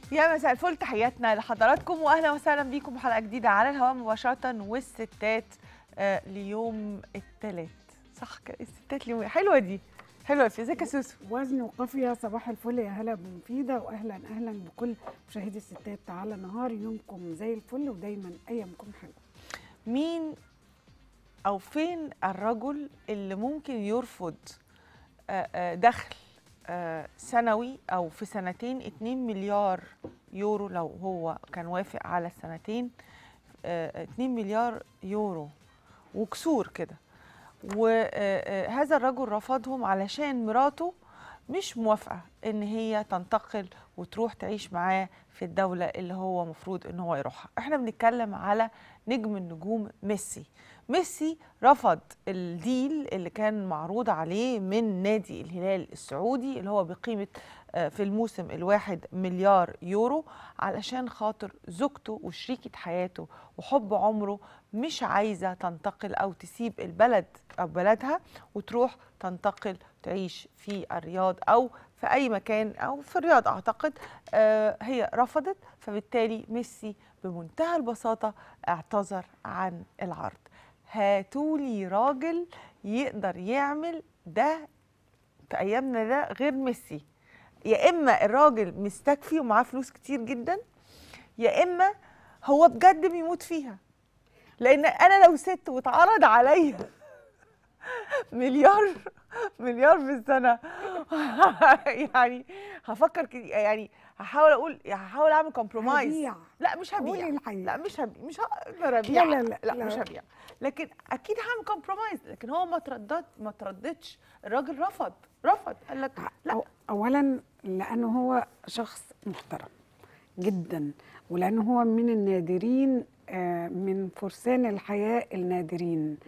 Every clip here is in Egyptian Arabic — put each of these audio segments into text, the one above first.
يا مساء الفل تحياتنا لحضراتكم واهلا وسهلا بيكم في حلقه جديده على الهواء مباشره والستات آه ليوم الثلاث صح كده الستات ليوم حلوه دي حلوه في ازيك يا سوسو وزن وقافية صباح الفل يا هلا بمفيدة وأهلا أهلا بكل مشاهدي الستات تعالى نهار يومكم زي الفل ودايما أيامكم حلوة مين او فين الرجل اللي ممكن يرفض آه، آه، دخل آه، سنوي او في سنتين 2 مليار يورو لو هو كان وافق على السنتين آه، 2 مليار يورو وكسور كده وهذا الرجل رفضهم علشان مراته مش موافقة ان هي تنتقل وتروح تعيش معاه في الدولة اللي هو مفروض ان هو يروحها احنا بنتكلم على نجم النجوم ميسي ميسي رفض الديل اللي كان معروض عليه من نادي الهلال السعودي اللي هو بقيمة آه، في الموسم الواحد مليار يورو علشان خاطر زوجته وشريكة حياته وحب عمره مش عايزة تنتقل أو تسيب البلد أو بلدها وتروح تنتقل تعيش في الرياض أو في أي مكان أو في الرياض أعتقد آه، هي رفضت فبالتالي ميسي بمنتهى البساطة اعتذر عن العرض هاتولي راجل يقدر يعمل ده في أيامنا ده غير ميسي يا إما الراجل مستكفي ومعاه فلوس كتير جدا يا إما هو بجد بيموت فيها لأن أنا لو ست واتعرض عليا مليار مليار في السنة يعني هفكر كده يعني هحاول اقول هحاول اعمل كومبرومايز هبيع. لا مش قولي هبيع الحقيقة. لا مش هبيع مش هقدر ابيع لا، لا، لا لا. مش هبيع لكن اكيد هعمل كومبرومايز لكن هو ما تردد ما ترددش الراجل رفض رفض قال لك لا أو أولا لأنه هو شخص محترم جدا ولأنه هو من النادرين آه، من فرسان الحياة النادرين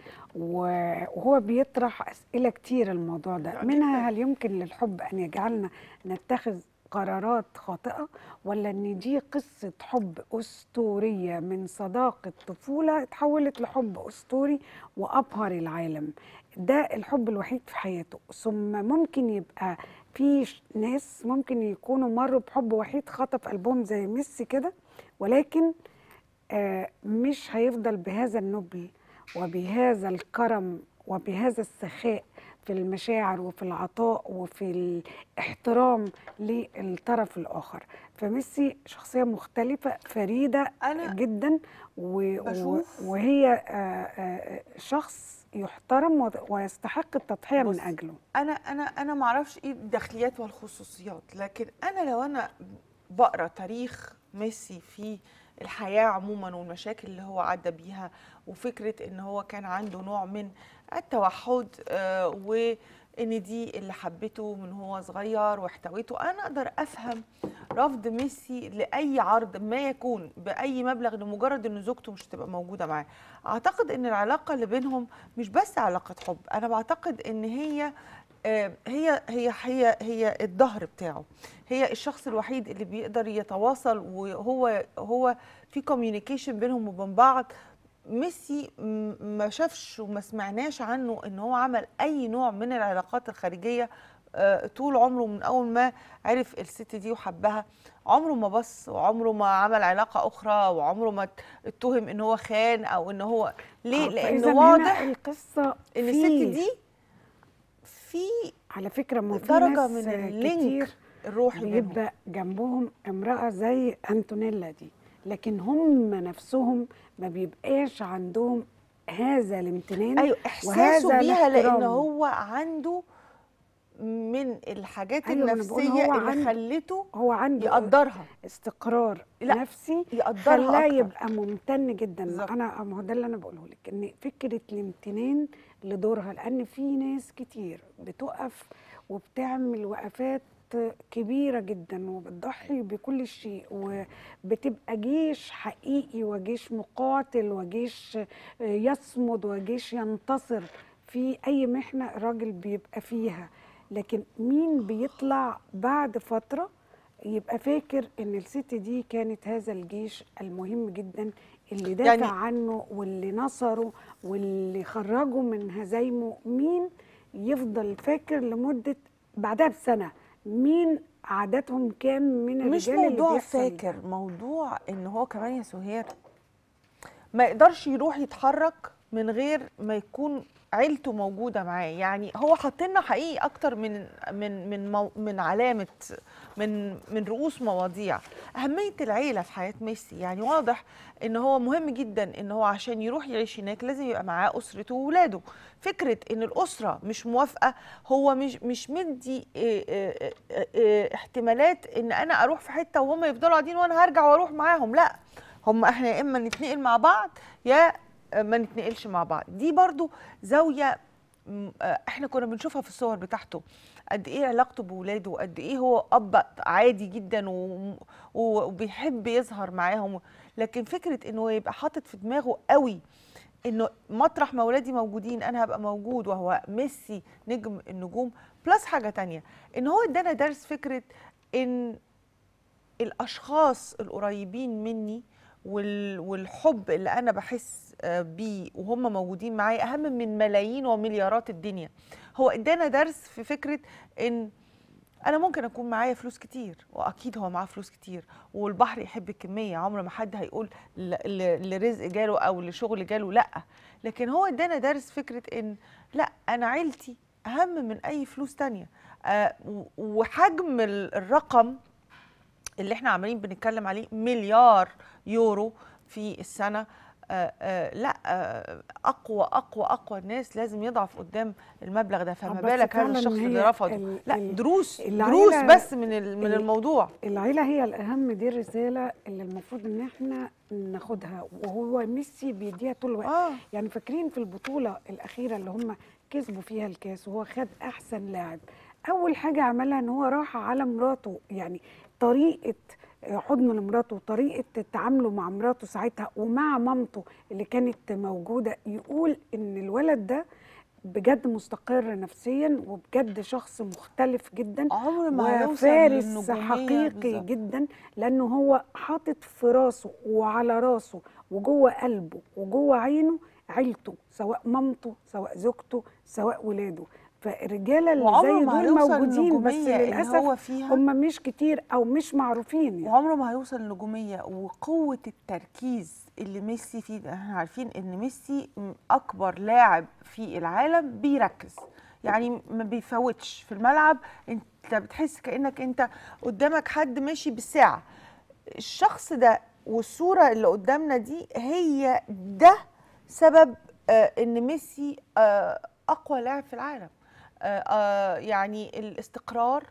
و- وهو بيطرح أسئلة كتير الموضوع ده جداً. منها هل يمكن للحب أن يجعلنا نتخذ قرارات خاطئة ولا ان دي قصة حب أسطورية من صداقة طفولة اتحولت لحب أسطوري وأبهر العالم ده الحب الوحيد في حياته ثم ممكن يبقى في ش- ناس ممكن يكونوا مروا بحب وحيد خطف قلبهم زي ميسي كده ولكن آه، مش هيفضل بهذا النبل وبهذا الكرم وبهذا السخاء في المشاعر وفي العطاء وفي الاحترام للطرف الآخر فميسي شخصية مختلفة فريدة أنا جدا و- و- بشوف- وهي آه، آه، شخص يحترم و- ويستحق التضحية من بص، أجله انا انا انا ما اعرفش ايه الداخليات والخصوصيات لكن انا لو انا بقرا تاريخ ميسي في الحياه عموما والمشاكل اللي هو عدى بيها وفكره ان هو كان عنده نوع من التوحد آه، وان دي اللي حبته من هو صغير واحتويته انا اقدر افهم رفض ميسي لاي عرض ما يكون باي مبلغ لمجرد ان زوجته مش هتبقى موجوده معاه اعتقد ان العلاقه اللي بينهم مش بس علاقه حب انا بعتقد ان هي آه، هي هي هي هي الظهر بتاعه هي الشخص الوحيد اللي بيقدر يتواصل وهو هو في كوميونيكيشن بينهم وبين بعض ميسي م- ما شافش وما سمعناش عنه ان هو عمل اي نوع من العلاقات الخارجيه آه، طول عمره من اول ما عرف الست دي وحبها عمره ما بص وعمره ما عمل علاقه اخرى وعمره ما ات- اتهم ان هو خان او ان هو ليه آه، لان فإذا هنا واضح القصة ان في- الست دي في على فكرة ما في درجه ناس من آه، اللينك كتير الروحي بينهم بيبقى جنبهم امرأة زي أنتونيلا دي لكن هم نفسهم ما بيبقاش عندهم هذا الامتنان ايوه احساسه وهذا بيها لان الاحترام. هو عنده من الحاجات أيوة، ما أنا بقول النفسيه هو اللي عند- خلته هو عنده يقدرها استقرار لا، نفسي يقدرها خلاه اكتر يبقى ممتن جدا بالظبط. انا ما هو ده اللي انا بقوله لك ان فكره الامتنان لدورها لان في ناس كتير بتقف وبتعمل وقفات كبيرة جدا وبتضحي بكل شيء وبتبقى جيش حقيقي وجيش مقاتل وجيش يصمد وجيش ينتصر في أي محنة الراجل بيبقى فيها لكن مين بيطلع بعد فترة يبقى فاكر ان الست دي كانت هذا الجيش المهم جدا اللي دافع يعني- يعني عنه واللي نصره واللي خرجه من هزايمه مين يفضل فاكر لمدة بعدها بسنة مين عددهم كام من مش الرجال اللي موضوع بيحصل فاكر موضوع ان هو كمان يا سهير ما يقدرش يروح يتحرك من غير ما يكون عيلته موجوده معاه يعني هو حاط لنا حقيقي اكتر من من من مو من علامه من من رؤوس مواضيع اهميه العيله في حياه ميسي يعني واضح ان هو مهم جدا ان هو عشان يروح يعيش هناك لازم يبقى معاه اسرته واولاده فكره ان الاسره مش موافقه هو مش مش مدي إيه إيه إيه إيه احتمالات ان انا اروح في حته وهم يفضلوا قاعدين وانا هرجع واروح معاهم لا هم احنا يا اما نتنقل مع بعض يا ما نتنقلش مع بعض دي برضو زاويه م- آه، احنا كنا بنشوفها في الصور بتاعته قد ايه علاقته بولاده وقد ايه هو اب عادي جدا و- و- وبيحب يظهر معاهم لكن فكره انه يبقى حاطط في دماغه قوي انه مطرح ما ولادي موجودين انا هبقى موجود وهو ميسي نجم النجوم بلس حاجه تانية ان هو ادانا درس فكره ان الاشخاص القريبين مني وال- والحب اللي انا بحس آه، بيه وهم موجودين معايا اهم من ملايين ومليارات الدنيا هو ادانا درس في فكره ان انا ممكن اكون معايا فلوس كتير واكيد هو معاه فلوس كتير والبحر يحب الكميه عمر ما حد هيقول ل- ل- لرزق جاله او لشغل جاله لا لكن هو ادانا درس فكره ان لا انا عيلتي اهم من اي فلوس تانية آه، و- وحجم ال- الرقم اللي احنا عمالين بنتكلم عليه مليار يورو في السنه آه آه لا آه اقوى اقوى اقوى الناس لازم يضعف قدام المبلغ ده فما بس بالك هذا فعلاً الشخص هي اللي رفضه ال- لا ال- دروس العيلة- دروس بس من ال- من ال- الموضوع العيلة هي الأهم دي الرسالة اللي المفروض إن إحنا ناخدها وهو ميسي بيديها طول الوقت اه يعني فاكرين في البطولة الأخيرة اللي هم كسبوا فيها الكاس وهو خد أحسن لاعب أول حاجة عملها إن هو راح على مراته يعني طريقة حضن لمراته وطريقة تعامله مع مراته ساعتها ومع مامته اللي كانت موجودة يقول إن الولد ده بجد مستقر نفسيا وبجد شخص مختلف جدا عمر ما هيوصل وفارس للنجومية حقيقي بالظبط. جدا لانه هو حاطط في راسه وعلى راسه وجوه قلبه وجوه عينه عيلته سواء مامته سواء زوجته سواء ولاده فالرجاله اللي وعمره زي ما دول هيوصل موجودين بس للنجومية اللي للاسف هو فيها هم مش كتير او مش معروفين يعني. وعمره ما هيوصل لنجوميه وقوه التركيز اللي ميسي فيه ده احنا عارفين ان ميسي م- اكبر لاعب في العالم بيركز يعني ما بيفوتش في الملعب انت بتحس كانك انت قدامك حد ماشي بالساعه الشخص ده والصوره اللي قدامنا دي هي ده سبب آه ان ميسي آه اقوى لاعب في العالم آه آه يعني الاستقرار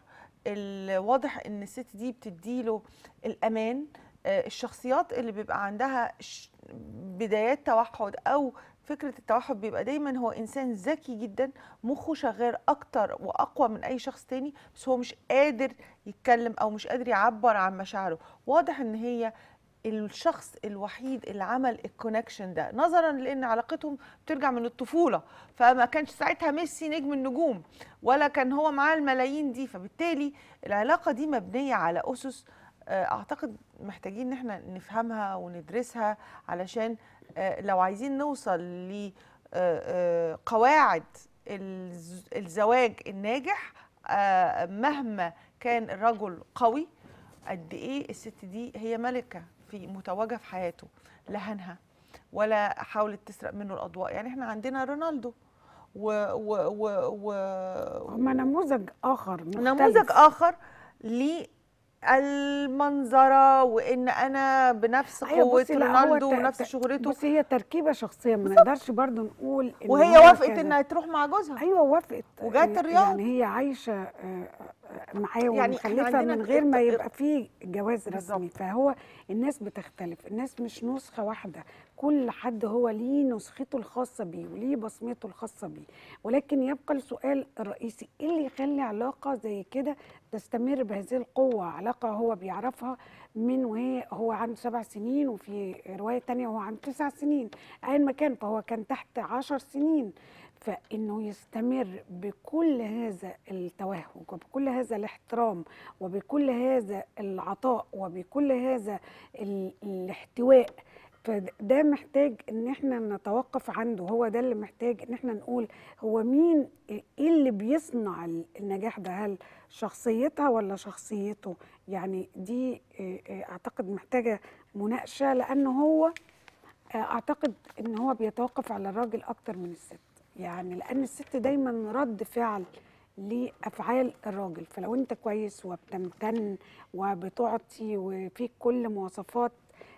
الواضح ان الست دي بتديله الامان آه الشخصيات اللي بيبقى عندها ش- بدايات توحد او فكره التوحد بيبقى دايما هو انسان ذكي جدا مخه شغال اكتر واقوى من اي شخص تاني بس هو مش قادر يتكلم او مش قادر يعبر عن مشاعره واضح ان هي الشخص الوحيد اللي عمل الكونكشن ده نظرا لان علاقتهم بترجع من الطفوله فما كانش ساعتها ميسي نجم النجوم ولا كان هو معاه الملايين دي فبالتالي العلاقه دي مبنيه على اسس آه، اعتقد محتاجين ان احنا نفهمها وندرسها علشان آه، لو عايزين نوصل لقواعد الزواج الناجح آه، مهما كان الرجل قوي قد ايه الست دي هي ملكه في متوجه في حياته لا هنها ولا حاولت تسرق منه الاضواء يعني احنا عندنا رونالدو و و و, و هم نموذج اخر مختلف نموذج اخر للمنظره وان انا بنفس أيوة قوه بصي، لا، هو رونالدو ت- ونفس ت- شهرته بصي هي تركيبه شخصيه ما نقدرش برضو نقول إن وهي هو وافقت كذا. انها تروح مع جوزها ايوه وافقت وجات يعني- الرياض. يعني هي عايشه آه، آه، معاه يعني إحنا ومخلفه عندنا من غير ما الت- يبقى فيه جواز بالظبط. رسمي فهو الناس بتختلف الناس مش نسخه واحده كل حد هو ليه نسخته الخاصه بيه وليه بصمته الخاصه بيه ولكن يبقى السؤال الرئيسي ايه اللي يخلي علاقه زي كده تستمر بهذه القوه علاقه هو بيعرفها من وهي هو عنده سبع سنين وفي روايه تانية هو عنده تسع سنين ايا ما كان فهو كان تحت عشر سنين فانه يستمر بكل هذا التوهج وبكل هذا الاحترام وبكل هذا العطاء وبكل هذا ال- الاحتواء فده محتاج ان احنا نتوقف عنده هو ده اللي محتاج ان احنا نقول هو مين ايه اللي بيصنع ال- النجاح ده هل شخصيتها ولا شخصيته يعني دي إيه، إيه، اعتقد محتاجة مناقشة لان هو آه، اعتقد ان هو بيتوقف على الراجل اكتر من الست يعني لان الست دايما رد فعل لافعال الراجل فلو انت كويس وبتمتن وبتعطي وفيك كل مواصفات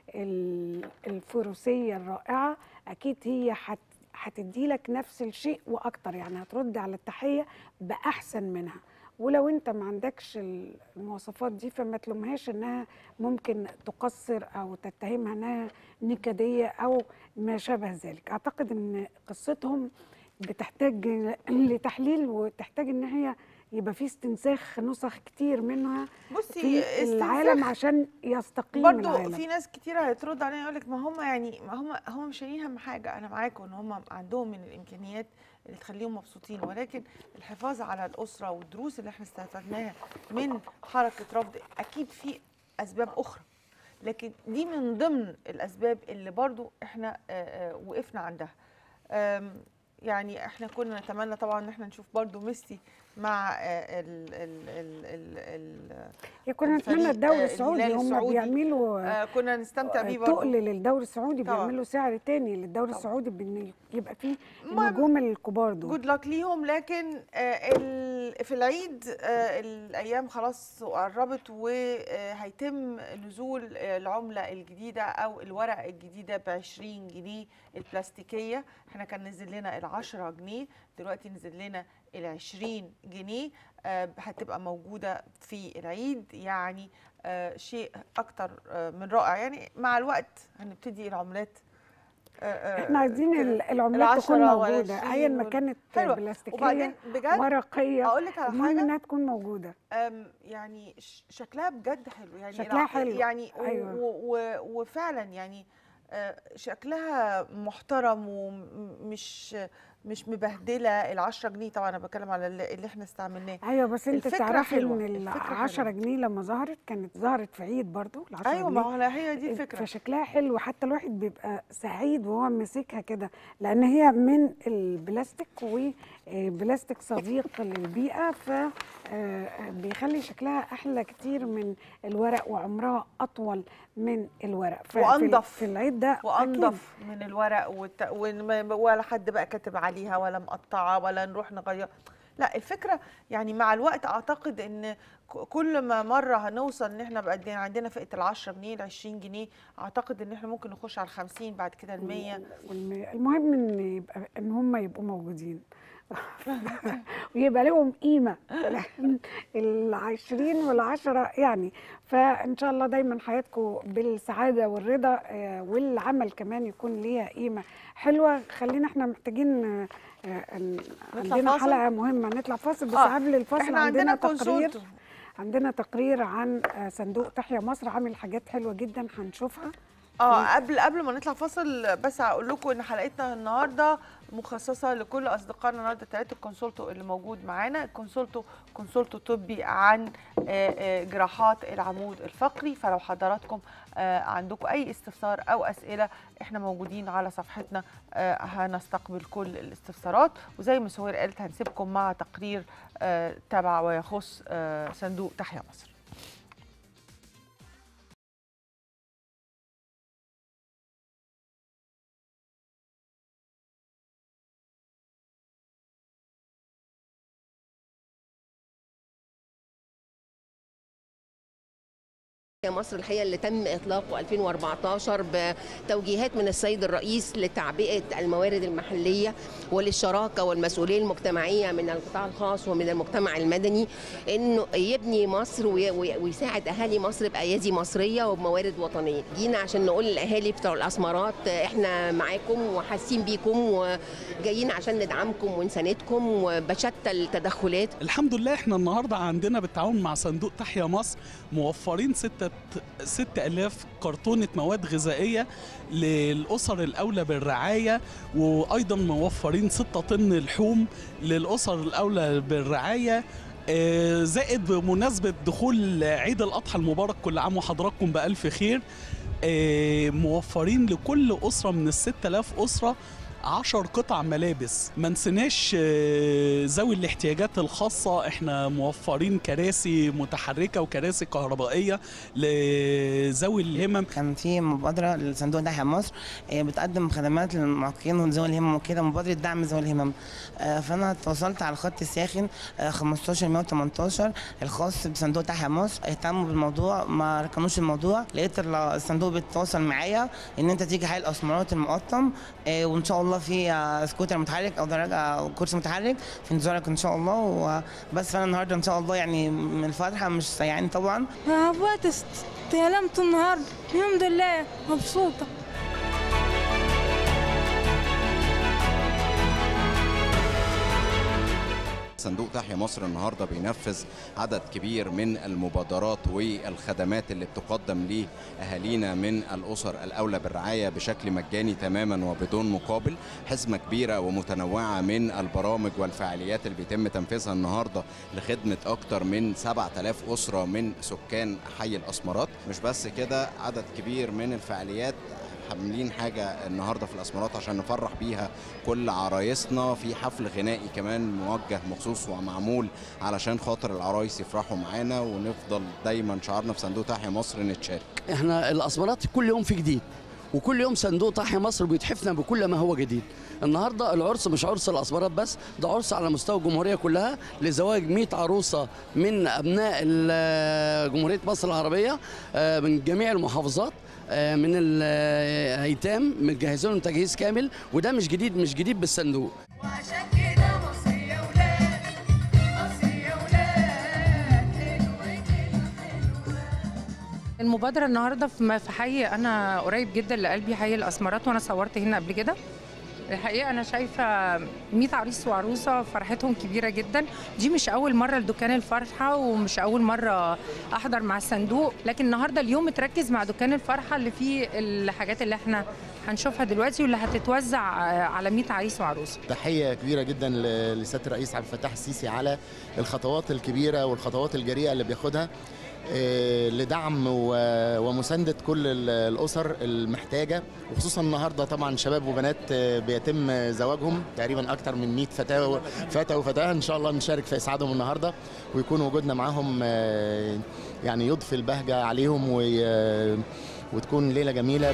ال- الفروسيه الرائعه اكيد هي هت هتدي لك نفس الشيء واكتر يعني هترد على التحيه باحسن منها ولو انت ما عندكش ال- المواصفات دي فما تلومهاش انها ممكن تقصر او تتهمها انها نكديه او ما شابه ذلك اعتقد ان قصتهم بتحتاج لتحليل وتحتاج ان هي يبقى في استنساخ نسخ كتير منها بصي في استنساخ العالم عشان يستقيم برضو العالم في ناس كتيرة هترد عليا يقول لك ما هم يعني ما هم هم مش شايلين هم حاجة أنا معاكم إن هم عندهم من الإمكانيات اللي تخليهم مبسوطين ولكن الحفاظ على الأسرة والدروس اللي احنا استفدناها من حركة رفض أكيد في أسباب أخرى لكن دي من ضمن الأسباب اللي برضو احنا آه، آه، وقفنا عندها آم، يعني احنا كنا نتمنى طبعا ان احنا نشوف برضو ميسي مع آه، ال ال ال ال ال يا كنا الفريق، نتمنى الدوري آه، السعودي الهلال هم السعودي. بيعملوا آه، كنا نستمتع بيه برضو تقل للدوري السعودي طبعاً. بيعملوا سعر تاني للدوري طبعاً. السعودي بان يبقى فيه المهم، النجوم الكبار دول جود لك ليهم لكن آه، ال- في العيد آه، الايام خلاص قربت وهيتم نزول آه، العمله الجديده او الورقه الجديده ب 20 جنيه البلاستيكيه احنا كان نزل لنا ال 10 جنيه دلوقتي نزل لنا ال 20 جنيه آه، هتبقى موجوده في العيد يعني آه، شيء اكتر آه، من رائع يعني مع الوقت هنبتدي العملات آه، آه، احنا عايزين كده. ال- العملات تكون العشرة موجوده والعشرين ايا ما وال- كانت حلوة. بلاستيكيه وبعدين بجد ورقيه اقول لك على المهم حاجه انها تكون موجوده أم، يعني ش- شكلها بجد حلو يعني شكلها الع- حلو، يعني و- أيوة. و- و- وفعلا يعني آه، شكلها محترم ومش مش مبهدله ال 10 جنيه طبعا انا بتكلم على اللي اللي احنا استعملناه ايوه بس انت الفكرة تعرفي حلوة، ان ال الفكرة 10 حلوة. جنيه لما ظهرت كانت ظهرت في عيد برضو ال 10 ايوه جنيه ما هو هي دي الفكره فشكلها حلو حتى الواحد بيبقى سعيد وهو ماسكها كده لان هي من البلاستيك وبلاستيك صديق للبيئه ف آه، بيخلي شكلها احلى كتير من الورق وعمرها اطول من الورق ففي ال- وأنضف. في العيد ده أكيد وانضف من الورق والت... وإن- ولا حد بقى كاتب عليها ولا مقطعه ولا نروح نغير لا الفكره يعني مع الوقت اعتقد ان ك- كل ما مره هنوصل ان احنا بقى عندنا- عندنا فئه ال 10 جنيه ال 20 جنيه اعتقد ان احنا ممكن نخش على ال 50 بعد كده ال 100 والم- المهم ان يبقى ان هم يبقوا موجودين ويبقى لهم قيمه لأن العشرين والعشرة يعني فان شاء الله دايما حياتكم بالسعاده والرضا آه، والعمل كمان يكون ليها قيمه حلوه خلينا احنا محتاجين آه، آه، ن- نطلع عندنا فاصل؟ حلقه مهمه نطلع فاصل بس آه، قبل الفاصل احنا عندنا, عندنا تقرير كونسولتو عندنا تقرير عن آه، صندوق تحيا مصر عامل حاجات حلوه جدا هنشوفها اه قبل قبل ما نطلع فاصل بس هقول لكم ان حلقتنا النهارده مخصصه لكل اصدقائنا النهارده ثلاثه الكونسولتو اللي موجود معانا الكونسولتو كونسولتو طبي عن آه، آه، جراحات العمود الفقري فلو حضراتكم آه، عندكم اي استفسار او اسئله احنا موجودين على صفحتنا آه، هنستقبل كل الاستفسارات وزي ما سهير قالت هنسيبكم مع تقرير آه، تبع ويخص آه، صندوق تحيا مصر يا مصر الحقيقه اللي تم اطلاقه 2014 بتوجيهات من السيد الرئيس لتعبئه الموارد المحليه وللشراكه والمسؤوليه المجتمعيه من القطاع الخاص ومن المجتمع المدني انه يبني مصر وي- وي- ويساعد اهالي مصر بايادي مصريه وبموارد وطنيه جينا عشان نقول للاهالي بتوع الاسمرات احنا معاكم وحاسين بيكم وجايين عشان ندعمكم ونساندكم وبشتى التدخلات الحمد لله احنا النهارده عندنا بالتعاون مع صندوق تحيا مصر موفرين ستة ستة آلاف كرتونة مواد غذائية للأسر الأولى بالرعاية وأيضا موفرين ستة طن لحوم للأسر الأولى بالرعاية آه، زائد بمناسبة دخول عيد الأضحى المبارك كل عام وحضراتكم بألف خير آه، موفرين لكل اسره من ال 6000 اسره عشر قطع ملابس ما نسيناش آه، ذوي الاحتياجات الخاصة احنا موفرين كراسي متحركة وكراسي كهربائية لذوي الهمم كان في مبادرة لصندوق تحيا مصر آه، بتقدم خدمات للمعاقين وذوي الهمم وكده مبادرة دعم ذوي الهمم آه، فأنا تواصلت على الخط الساخن آه، 15 118 الخاص بصندوق تحيا مصر اهتموا بالموضوع ما ركنوش الموضوع لقيت ال- الصندوق بيتواصل معايا ان انت تيجي حي الاسمرات المقطم آه، وان شاء الله في آه، سكوتر متحرك او دراجه او كرسي متحرك في انتظارك ان شاء الله وبس فانا النهارده ان شاء الله يعني من الفرحه مش سيعاني طبعا عبات استلمت النهارده الحمد لله مبسوطة صندوق تحيا مصر النهارده بينفذ عدد كبير من المبادرات والخدمات اللي بتقدم لاهالينا من الاسر الاولى بالرعايه بشكل مجاني تماما وبدون مقابل حزمه كبيره ومتنوعه من البرامج والفعاليات اللي بيتم تنفيذها النهارده لخدمه اكتر من 7000 اسره من سكان حي الاسمرات مش بس كده عدد كبير من الفعاليات عاملين حاجة النهاردة في الأسمرات عشان نفرح بيها كل عرايسنا في حفل غنائي كمان موجه مخصوص ومعمول علشان خاطر العرايس يفرحوا معانا ونفضل دايما شعارنا في صندوق تحيا مصر نتشارك احنا الاسمرات كل يوم في جديد وكل يوم صندوق تحيا مصر بيتحفنا بكل ما هو جديد النهارده العرس مش عرس الاسمرات بس ده عرس على مستوى الجمهوريه كلها لزواج 100 عروسه من ابناء ال- جمهوريه مصر العربيه آه، من جميع المحافظات آه، من الايتام متجهزين لهم تجهيز كامل وده مش جديد مش جديد بالصندوق وعشان كده مصر يا ولاد مصر يا ولاد حلوة حلوة المبادرة النهاردة في في حي أنا قريب جدا لقلبي حي الأسمرات وأنا صورت هنا قبل كده الحقيقة أنا شايفة 100 عريس وعروسة فرحتهم كبيرة جدا دي مش أول مرة لدكان الفرحة ومش أول مرة أحضر مع الصندوق لكن النهاردة اليوم اتركز مع دكان الفرحة اللي فيه الحاجات اللي احنا هنشوفها دلوقتي واللي هتتوزع على 100 عريس وعروسة تحية كبيرة جدا ل- لسيادة الرئيس عبد الفتاح السيسي على الخطوات الكبيرة والخطوات الجريئة اللي بياخدها آه، لدعم و- ومساندة كل ال- الأسر المحتاجة وخصوصا النهاردة طبعا شباب وبنات آه، بيتم زواجهم تقريبا أكتر من 100 فتاة و- فتى وفتاة إن شاء الله نشارك في إسعادهم النهاردة ويكون وجودنا معاهم آه، يعني يضفي البهجة عليهم وي- وتكون ليلة جميلة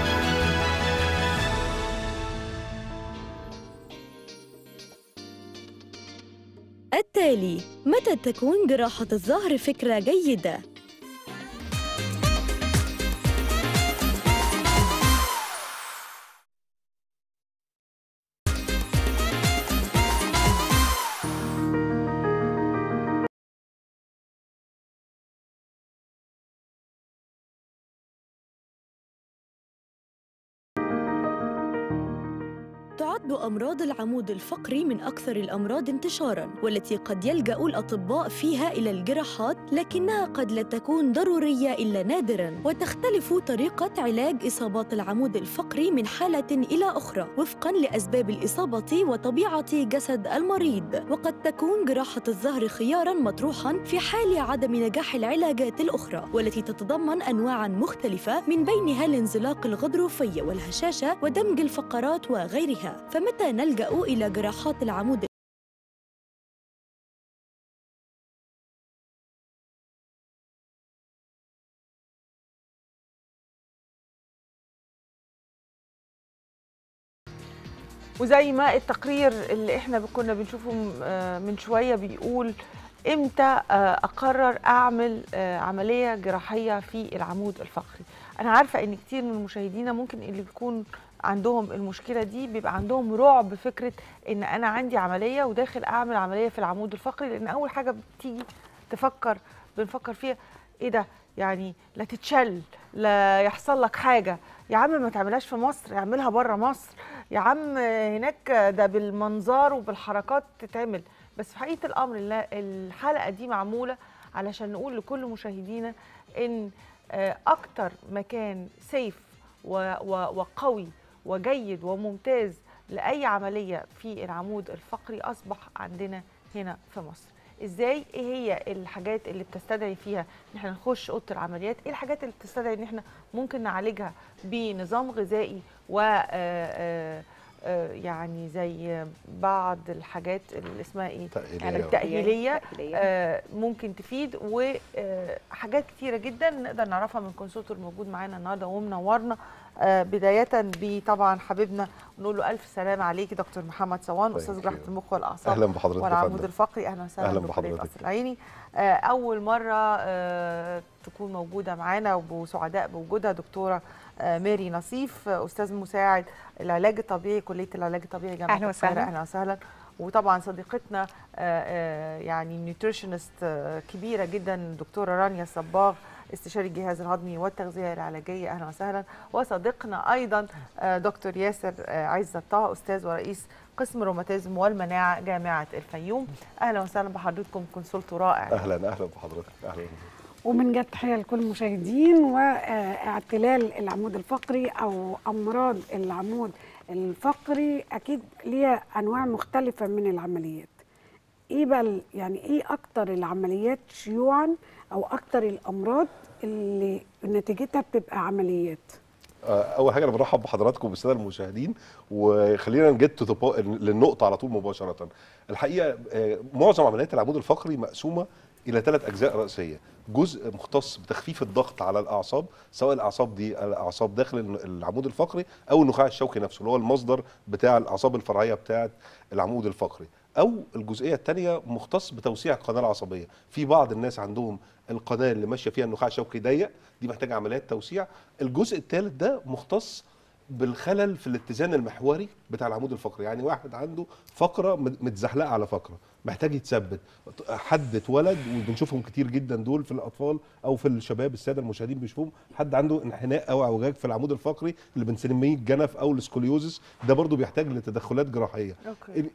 التالي متى تكون جراحة الظهر فكرة جيدة؟ تعد أمراض العمود الفقري من أكثر الأمراض انتشاراً والتي قد يلجأ الأطباء فيها إلى الجراحات لكنها قد لا تكون ضرورية إلا نادراً وتختلف طريقة علاج إصابات العمود الفقري من حالة إلى أخرى وفقاً لأسباب الإصابة وطبيعة جسد المريض وقد تكون جراحة الظهر خياراً مطروحاً في حال عدم نجاح العلاجات الأخرى والتي تتضمن أنواعاً مختلفة من بينها الانزلاق الغضروفي والهشاشة ودمج الفقرات وغيرها فمتى نلجأ إلى جراحات العمود وزي ما التقرير اللي احنا كنا بنشوفه م- آه من شويه بيقول امتى آه اقرر اعمل آه عمليه جراحيه في العمود الفقري انا عارفه ان كتير من مشاهدينا ممكن اللي بيكون عندهم المشكله دي بيبقى عندهم رعب فكره ان انا عندي عمليه وداخل اعمل عمليه في العمود الفقري لان اول حاجه بتيجي تفكر بنفكر فيها ايه ده يعني لا تتشل لا يحصل لك حاجه يا عم ما تعملهاش في مصر اعملها بره مصر يا عم هناك ده بالمنظار وبالحركات تتعمل بس في حقيقه الامر لا الحلقه دي معموله علشان نقول لكل مشاهدينا ان آه، اكتر مكان سيف و- و- وقوي وجيد وممتاز لاي عمليه في العمود الفقري اصبح عندنا هنا في مصر ازاي ايه هي الحاجات اللي بتستدعي فيها ان احنا نخش اوضه العمليات ايه الحاجات اللي بتستدعي ان احنا ممكن نعالجها بنظام غذائي و آه، آه، آه، يعني زي بعض الحاجات اللي اسمها ايه تأهيلية. التأهيلية تأهيلية. آه، ممكن تفيد وحاجات كتيرة جدا نقدر نعرفها من كونسلتور موجود معانا النهارده ومنورنا آه، بداية بطبعا حبيبنا نقول له ألف سلامة عليك دكتور محمد صوان أستاذ جراحة المخ والأعصاب أهلا بحضرتك يا والعمود فندم. الفقري أهلا وسهلا أهلا بكلية بحضرتك. قصر العيني آه، أول مرة آه، تكون موجودة معانا وسعداء بوجودها دكتورة آه، ماري نصيف آه، أستاذ مساعد العلاج الطبيعي كلية العلاج الطبيعي جامعة أهلا القاهرة. وسهلا. أهلا وسهلا وطبعا صديقتنا آه، آه، يعني نيوتريشنست كبيرة جدا دكتورة رانيا صباغ استشاري الجهاز الهضمي والتغذية العلاجية أهلا وسهلا وصديقنا أيضا آه، دكتور ياسر آه، عزت طه أستاذ ورئيس قسم الروماتيزم والمناعة جامعة الفيوم أهلا وسهلا بحضرتكم كونسلت رائع اهلا اهلا بحضرتك اهلا وبنجد تحيه لكل المشاهدين واعتلال العمود الفقري او امراض العمود الفقري اكيد ليها انواع مختلفه من العمليات ايه بقى ال- يعني ايه اكتر العمليات شيوعا او اكتر الامراض اللي نتيجتها بتبقى عمليات آه، اول حاجه انا برحب بحضراتكم بالساده المشاهدين وخلينا نجد to the po- للنقطه على طول مباشره الحقيقه آه، معظم عمليات العمود الفقري مقسومه الى ثلاث اجزاء رئيسيه جزء مختص بتخفيف الضغط على الاعصاب سواء الاعصاب دي الاعصاب داخل العمود الفقري او النخاع الشوكي نفسه اللي هو المصدر بتاع الاعصاب الفرعيه بتاعه العمود الفقري او الجزئيه الثانيه مختص بتوسيع القناه العصبيه في بعض الناس عندهم القناه اللي ماشيه فيها النخاع الشوكي ضيق دي محتاجه عمليات توسيع الجزء الثالث ده مختص بالخلل في الاتزان المحوري بتاع العمود الفقري يعني واحد عنده فقره مت- متزحلقه على فقره محتاج يتثبت حد اتولد وبنشوفهم كتير جدا دول في الاطفال او في الشباب الساده المشاهدين بيشوفوهم حد عنده انحناء او اعوجاج في العمود الفقري اللي بنسميه الجنف او السكوليوزس ده برضو بيحتاج لتدخلات جراحيه أوكي.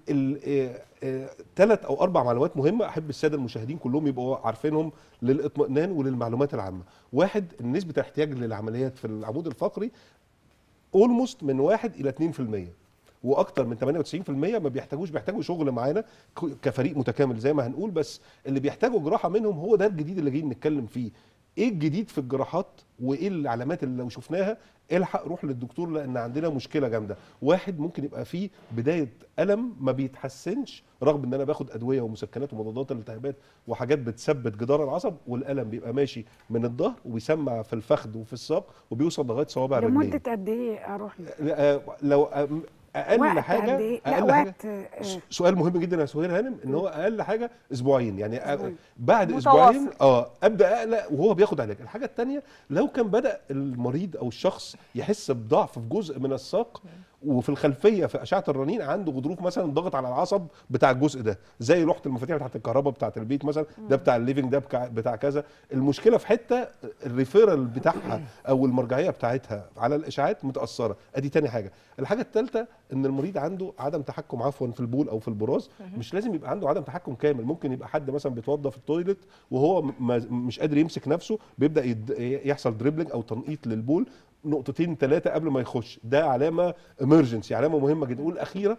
ثلاث او اربع معلومات مهمه احب الساده المشاهدين كلهم يبقوا عارفينهم للاطمئنان وللمعلومات العامه واحد نسبه الاحتياج للعمليات في العمود الفقري اولموست من 1 الى 2% واكتر من 98% ما بيحتاجوش بيحتاجوا شغل معانا ك- كفريق متكامل زي ما هنقول بس اللي بيحتاجوا جراحه منهم هو ده الجديد اللي جايين نتكلم فيه ايه الجديد في الجراحات وايه العلامات اللي لو شفناها الحق روح للدكتور لان عندنا مشكله جامده واحد ممكن يبقى فيه بدايه الم ما بيتحسنش رغم ان انا باخد ادويه ومسكنات ومضادات الالتهابات وحاجات بتثبت جدار العصب والالم بيبقى ماشي من الظهر وبيسمع في الفخذ وفي الساق وبيوصل لغايه صوابع الرجلين لمده قد ايه اروح له؟ لا، لو أم- اقل وقت حاجه قد إيه؟ لا، اقل حاجه وقت، آه. س- سؤال مهم جدا يا سهير هانم ان هو اقل حاجه اسبوعين يعني أ- أسبوعين. بعد متواصل. اسبوعين اه ابدا اقلق وهو بياخد علاج الحاجه الثانيه لو كان بدا المريض او الشخص يحس بضعف في جزء من الساق وفي الخلفيه في اشعه الرنين عنده غضروف مثلا ضغط على العصب بتاع الجزء ده زي لوحه المفاتيح بتاعت الكهرباء بتاعت البيت مثلا ده بتاع الليفنج ده بتاع- بتاع كذا المشكله في حته الريفيرال بتاعها او المرجعيه بتاعتها على الاشاعات متاثره ادي تاني حاجه الحاجه الثالثه ان المريض عنده عدم تحكم عفوا في البول او في البراز مش لازم يبقى عنده عدم تحكم كامل ممكن يبقى حد مثلا بيتوضى في التويليت وهو م- ما- مش قادر يمسك نفسه بيبدا يد- يحصل دريبلينج او تنقيط للبول نقطتين ثلاثه قبل ما يخش ده علامه امرجنسي علامه مهمه جدا والاخيره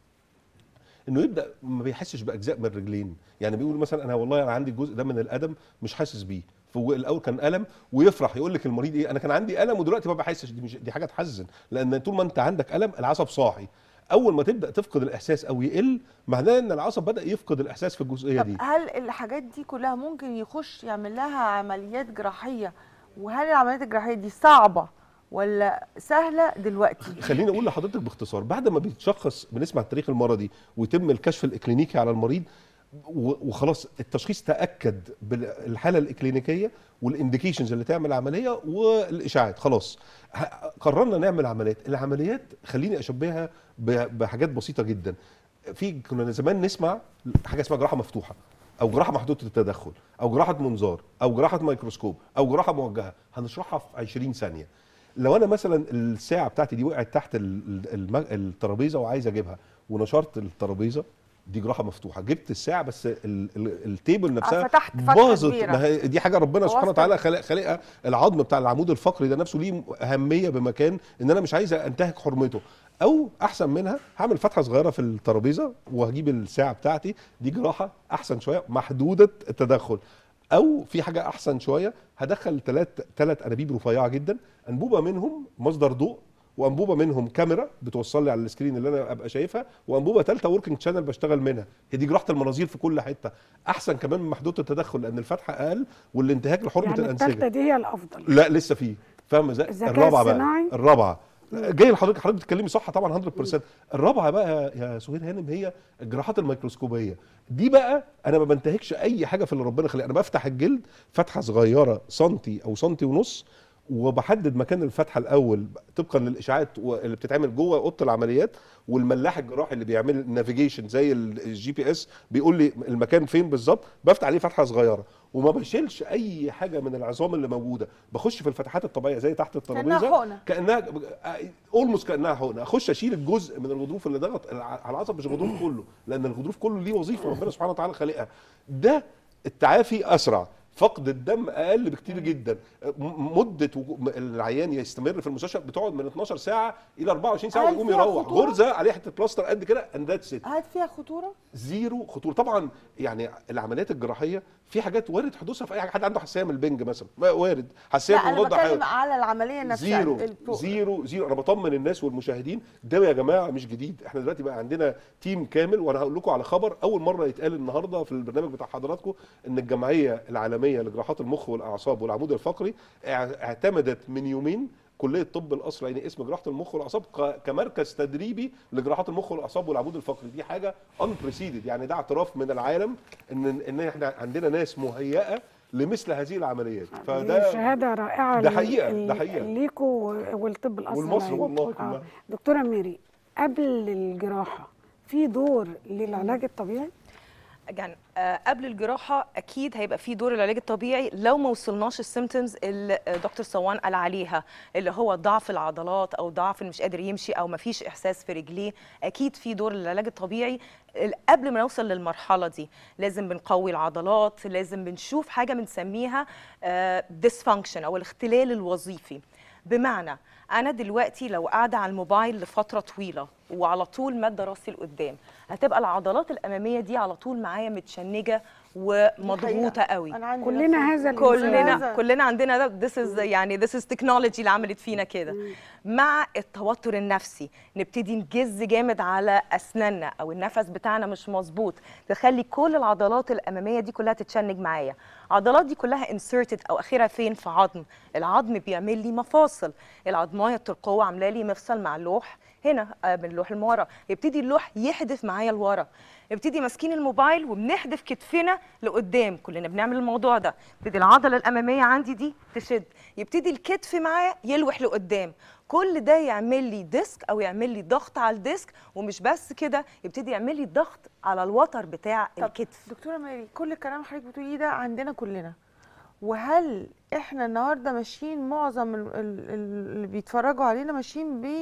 انه يبدا ما بيحسش باجزاء من الرجلين يعني بيقول مثلا انا والله انا عندي الجزء ده من القدم مش حاسس بيه فهو الاول كان الم ويفرح يقول لك المريض ايه انا كان عندي الم ودلوقتي ما بحسش دي مش دي حاجه تحزن لان طول ما انت عندك الم العصب صاحي اول ما تبدا تفقد الاحساس او يقل معناه ان العصب بدا يفقد الاحساس في الجزئيه طب دي هل الحاجات دي كلها ممكن يخش يعمل لها عمليات جراحية وهل العمليات الجراحية دي صعبة ولا سهلة دلوقتي؟ خليني اقول لحضرتك باختصار بعد ما بيتشخص بنسمع التاريخ المرضي ويتم الكشف الاكلينيكي على المريض و- وخلاص التشخيص تاكد بالحاله الاكلينيكيه والانديكيشنز اللي تعمل عمليه والاشاعات خلاص ه- قررنا نعمل عمليات العمليات خليني اشبهها ب- بحاجات بسيطه جدا في كنا زمان نسمع حاجه اسمها جراحه مفتوحه او جراحه محدوده التدخل او جراحه منظار او جراحه ميكروسكوب او جراحه موجهه هنشرحها في 20 ثانيه لو انا مثلا الساعه بتاعتي دي وقعت تحت ال- ال- الم- الترابيزه وعايز اجيبها ونشرت الترابيزه دي جراحه مفتوحه جبت الساعه بس ال ال التيبل نفسها فتحت فتحة باظت كبيرة. ما هي دي حاجه ربنا سبحانه وسط وتعالى خلق خلقها العظم بتاع العمود الفقري ده نفسه ليه اهميه بمكان ان انا مش عايز انتهك حرمته او احسن منها هعمل فتحه صغيره في الترابيزه وهجيب الساعه بتاعتي دي جراحه احسن شويه محدوده التدخل او في حاجه احسن شويه هدخل ثلاث ثلاث انابيب رفيعه جدا انبوبه منهم مصدر ضوء وانبوبه منهم كاميرا بتوصل لي على السكرين اللي انا ابقى شايفها وانبوبه ثالثه وركينج شانل بشتغل منها هي دي جراحه المناظير في كل حته احسن كمان من محدوده التدخل لان الفتحه اقل والانتهاك لحرمه يعني الانسجه الثالثه دي هي الافضل لا لسه في فاهمه ازاي الذكاء الرابعه بقى الصناعي؟ الرابعه جاي لحضرتك حضرتك بتتكلمي صح طبعا 100% الرابعه بقى يا سهير هانم هي الجراحات الميكروسكوبيه دي بقى انا ما بنتهكش اي حاجه في اللي ربنا خلقها انا بفتح الجلد فتحه صغيره سنتي او سنتي ونص وبحدد مكان الفتحه الاول طبقا للاشاعات و- اللي بتتعمل جوه اوضه العمليات والملاح الجراحي اللي بيعمل نافيجيشن زي ال- الجي بي اس بيقول لي المكان فين بالظبط بفتح عليه فتحه صغيره وما بشيلش اي حاجه من العظام اللي موجوده بخش في الفتحات الطبيعيه زي تحت الترابيزه كأنها حقنة. كانها اولموست كانها حقنه اخش اشيل الجزء من الغضروف اللي ضغط الع- على العصب مش الغضروف كله لان الغضروف كله ليه وظيفه ربنا سبحانه وتعالى خالقها ده التعافي اسرع فقد الدم اقل بكتير جدا م- مده وجو- م- العيان يستمر في المستشفى بتقعد من 12 ساعه الى 24 ساعه هل ويقوم فيها يروح خطورة؟ غرزه عليه حته بلاستر قد كده اند ذاتس ات هل فيها خطوره؟ زيرو خطوره طبعا يعني العمليات الجراحيه في حاجات وارد حدوثها في اي حاجه حد عنده حساسيه من البنج مثلا ما وارد حساسيه لا من انا مضاد حيوي بتكلم على العمليه نفسها زيرو البرو- زيرو زيرو انا بطمن الناس والمشاهدين ده يا جماعه مش جديد احنا دلوقتي بقى عندنا تيم كامل وانا هقول لكم على خبر اول مره يتقال النهارده في البرنامج بتاع حضراتكم ان الجمعيه العالميه لجراحات المخ والاعصاب والعمود الفقري اع- اعتمدت من يومين كليه طب القصر يعني اسم جراحه المخ والاعصاب ك- كمركز تدريبي لجراحات المخ والاعصاب والعمود الفقري دي حاجه unprecedented يعني ده اعتراف من العالم ان ان احنا عندنا ناس مهيئه لمثل هذه العمليات دي فده شهاده رائعه ده لل- حقيقة، ال- ده حقيقة. ليكوا والطب الاصلي والمصري والله كلها. دكتوره ميري قبل الجراحه في دور للعلاج الطبيعي يعني آه، قبل الجراحه اكيد هيبقى في دور العلاج الطبيعي لو ما وصلناش السيمتومز اللي آه، دكتور صوان قال عليها اللي هو ضعف العضلات او ضعف إن مش قادر يمشي او ما فيش احساس في رجليه اكيد في دور للعلاج الطبيعي ال- قبل ما نوصل للمرحله دي لازم بنقوي العضلات لازم بنشوف حاجه بنسميها ديسفانكشن او الاختلال الوظيفي بمعنى انا دلوقتي لو قاعده على الموبايل لفتره طويله وعلى طول ماده راسي لقدام هتبقى العضلات الاماميه دي على طول معايا متشنجه ومضغوطه قوي انا عندي كلنا نفس هذا الإنسان. كلنا هذا. كلنا عندنا ده this is يعني this is technology اللي عملت فينا كده مع التوتر النفسي نبتدي نجز جامد على اسناننا او النفس بتاعنا مش مظبوط تخلي كل العضلات الاماميه دي كلها تتشنج معايا العضلات دي كلها inserted او اخرها فين في عظم العظم بيعمل لي مفاصل العظمايه الترقوه عامله لي مفصل مع اللوح هنا آه، من اللوح المورا يبتدي اللوح يحدف معايا لورا نبتدي ماسكين الموبايل وبنحدف كتفنا لقدام كلنا بنعمل الموضوع ده يبتدي العضله الاماميه عندي دي تشد يبتدي الكتف معايا يلوح لقدام كل ده يعمل لي ديسك او يعمل لي ضغط على الديسك ومش بس كده يبتدي يعمل لي ضغط على الوتر بتاع الكتف دكتوره ماري كل الكلام اللي حضرتك بتقوليه ده عندنا كلنا وهل احنا النهارده ماشيين معظم ال- ال- ال- اللي بيتفرجوا علينا ماشيين ب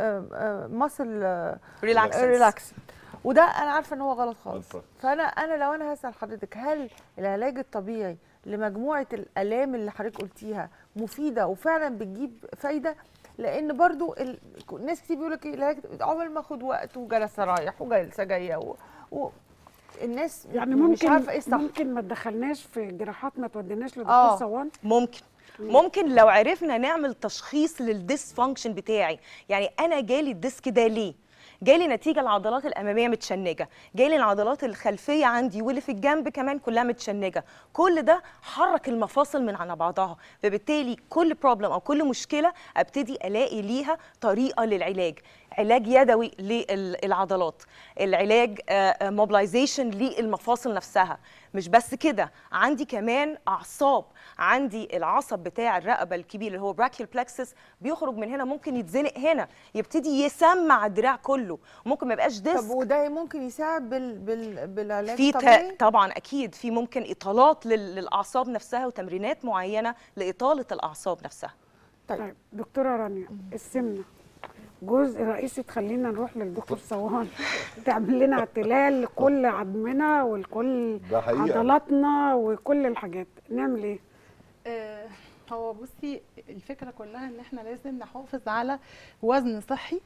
ماسل Relaxants. ريلاكس وده انا عارفه ان هو غلط خالص غلط. فانا انا لو انا هسال حضرتك هل العلاج الطبيعي لمجموعه الالام اللي حضرتك قلتيها مفيده وفعلا بتجيب فايده لان برضو ال... ناس كتير بيقول لك إيه، العلاج عقبال ما اخد وقت وجلسه رايح وجلسه جايه و... و... الناس يعني مش ممكن عارفه ايه الصح ممكن ما تدخلناش في جراحات ما توديناش لدكتور آه. صوان ممكن ممكن لو عرفنا نعمل تشخيص للديسفانكشن بتاعي يعني انا جالي الديسك ده ليه جالي نتيجه العضلات الاماميه متشنجه جالي العضلات الخلفيه عندي واللي في الجنب كمان كلها متشنجه كل ده حرك المفاصل من على بعضها فبالتالي كل بروبلم او كل مشكله ابتدي الاقي ليها طريقه للعلاج علاج يدوي للعضلات العلاج موبلايزيشن للمفاصل نفسها مش بس كده عندي كمان اعصاب عندي العصب بتاع الرقبه الكبير اللي هو براكيال بلكسس بيخرج من هنا ممكن يتزنق هنا يبتدي يسمع الدراع كله ممكن ما يبقاش ديسك طب وده ممكن يساعد بال... بال... بالعلاج في الطبيعي ت- طبعا اكيد في ممكن اطالات لل- للاعصاب نفسها وتمرينات معينه لاطاله الاعصاب نفسها طيب دكتوره رانيا السمنه جزء رئيسي تخلينا نروح للدكتور صوان تعمل لنا اعتلال لكل عظمنا ولكل ده حقيقة. عضلاتنا وكل الحاجات نعمل ايه آه، هو بصي الفكره كلها ان احنا لازم نحافظ على وزن صحي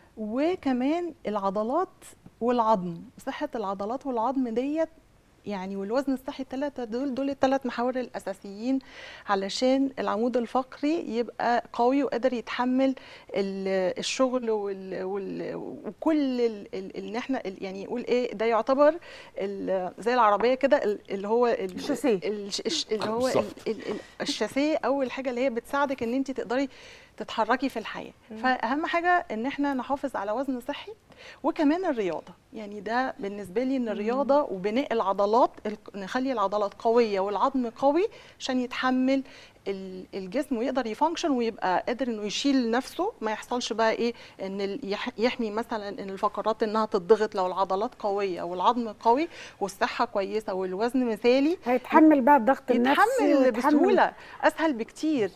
وكمان العضلات والعظم صحه العضلات والعظم ديت يعني والوزن الصحي الثلاثه دول دول الثلاث محاور الاساسيين علشان العمود الفقري يبقى قوي وقادر يتحمل ال- الشغل وال وال وكل ال- ال- ان احنا ال- يعني يقول ايه ده يعتبر ال- زي العربيه كده ال- اللي هو ال- الشاسيه. الش- الش- اللي هو بالظبط. ال- ال- ال- الشاسيه اول حاجه اللي هي بتساعدك ان انت تقدري تتحركي في الحياه مم. فاهم حاجه ان احنا نحافظ على وزن صحي وكمان الرياضه يعني ده بالنسبه لي ان الرياضه وبناء العضلات ال- نخلي العضلات قويه والعظم قوي عشان يتحمل ال- الجسم ويقدر يفانكشن ويبقى قادر انه يشيل نفسه ما يحصلش بقى ايه ان ال- يح- يحمي مثلا ان الفقرات انها تتضغط لو العضلات قويه والعظم قوي والصحه كويسه والوزن مثالي هيتحمل بقى الضغط النفسي يتحمل ويتحمل- بسهوله اسهل بكتير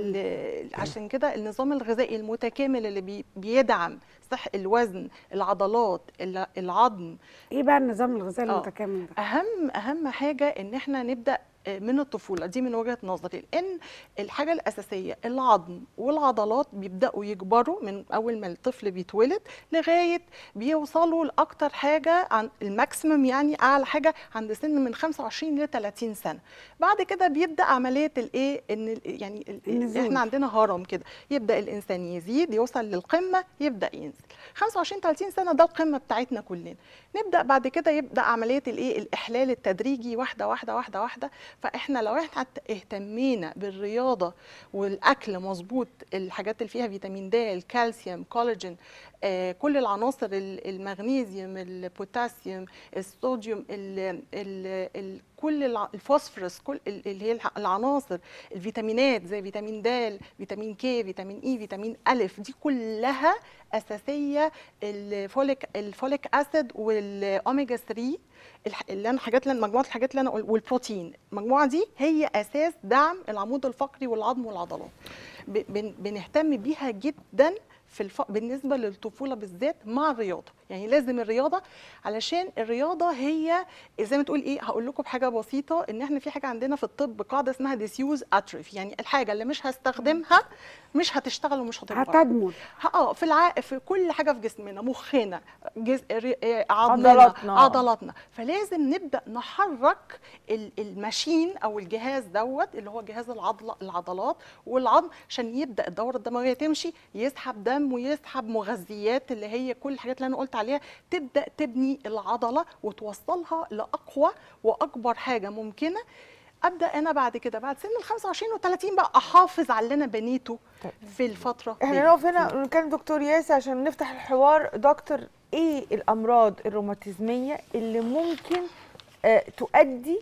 ال- عشان كده النظام الغذائي المتكامل اللي بي- بيدعم صح الوزن العضلات الع- العظم ايه بقى النظام الغذائي آه. المتكامل ده اهم اهم حاجه ان احنا نبدا من الطفوله دي من وجهه نظري لان الحاجه الاساسيه العظم والعضلات بيبداوا يكبروا من اول ما الطفل بيتولد لغايه بيوصلوا لاكتر حاجه عن الماكسيمم يعني اعلى حاجه عند سن من 25 ل 30 سنه بعد كده بيبدا عمليه الايه ان ال- يعني ال- النزول. احنا عندنا هرم كده يبدا الانسان يزيد يوصل للقمه يبدا ينزل 25 30 سنه ده القمه بتاعتنا كلنا نبدا بعد كده يبدا عمليه الايه الاحلال التدريجي واحده واحده واحده واحده فاحنا لو احنا اهتمينا بالرياضه والاكل مظبوط الحاجات اللي فيها فيتامين د الكالسيوم كولاجين آه كل العناصر ال- المغنيسيوم البوتاسيوم الصوديوم ال ال ال كل الع- الفوسفورس كل ال- اللي هي الع- العناصر الفيتامينات زي فيتامين د فيتامين كي فيتامين اي فيتامين الف دي كلها اساسيه الفوليك الفوليك اسيد والاوميجا 3 الح- اللي انا حاجات اللي مجموعه الحاجات اللي انا قل- والبروتين المجموعه دي هي اساس دعم العمود الفقري والعظم والعضلات ب- بن- بنهتم بيها جدا في الف... بالنسبه للطفوله بالذات مع الرياضه يعني لازم الرياضه علشان الرياضه هي زي ما تقول ايه هقول لكم بحاجه بسيطه ان احنا في حاجه عندنا في الطب قاعده اسمها ديسيوز اتروفي يعني الحاجه اللي مش هستخدمها مش هتشتغل ومش هتكبر هتدمر اه في الع... في كل حاجه في جسمنا مخنا جز... ر- آه، عظمنا عضلاتنا. عضلاتنا فلازم نبدا نحرك ال- الماشين او الجهاز دوت اللي هو جهاز العضل العضلات والعظم عشان يبدا الدوره الدمويه تمشي يسحب دم ويسحب مغذيات اللي هي كل الحاجات اللي انا قلت عليها تبدا تبني العضله وتوصلها لاقوى واكبر حاجه ممكنه ابدا انا بعد كده بعد سن ال 25 و 30 بقى احافظ على اللي انا بنيته في الفتره احنا دي. نقف هنا ونكلم دكتور ياسر عشان نفتح الحوار دكتور ايه الامراض الروماتيزميه اللي ممكن آه تؤدي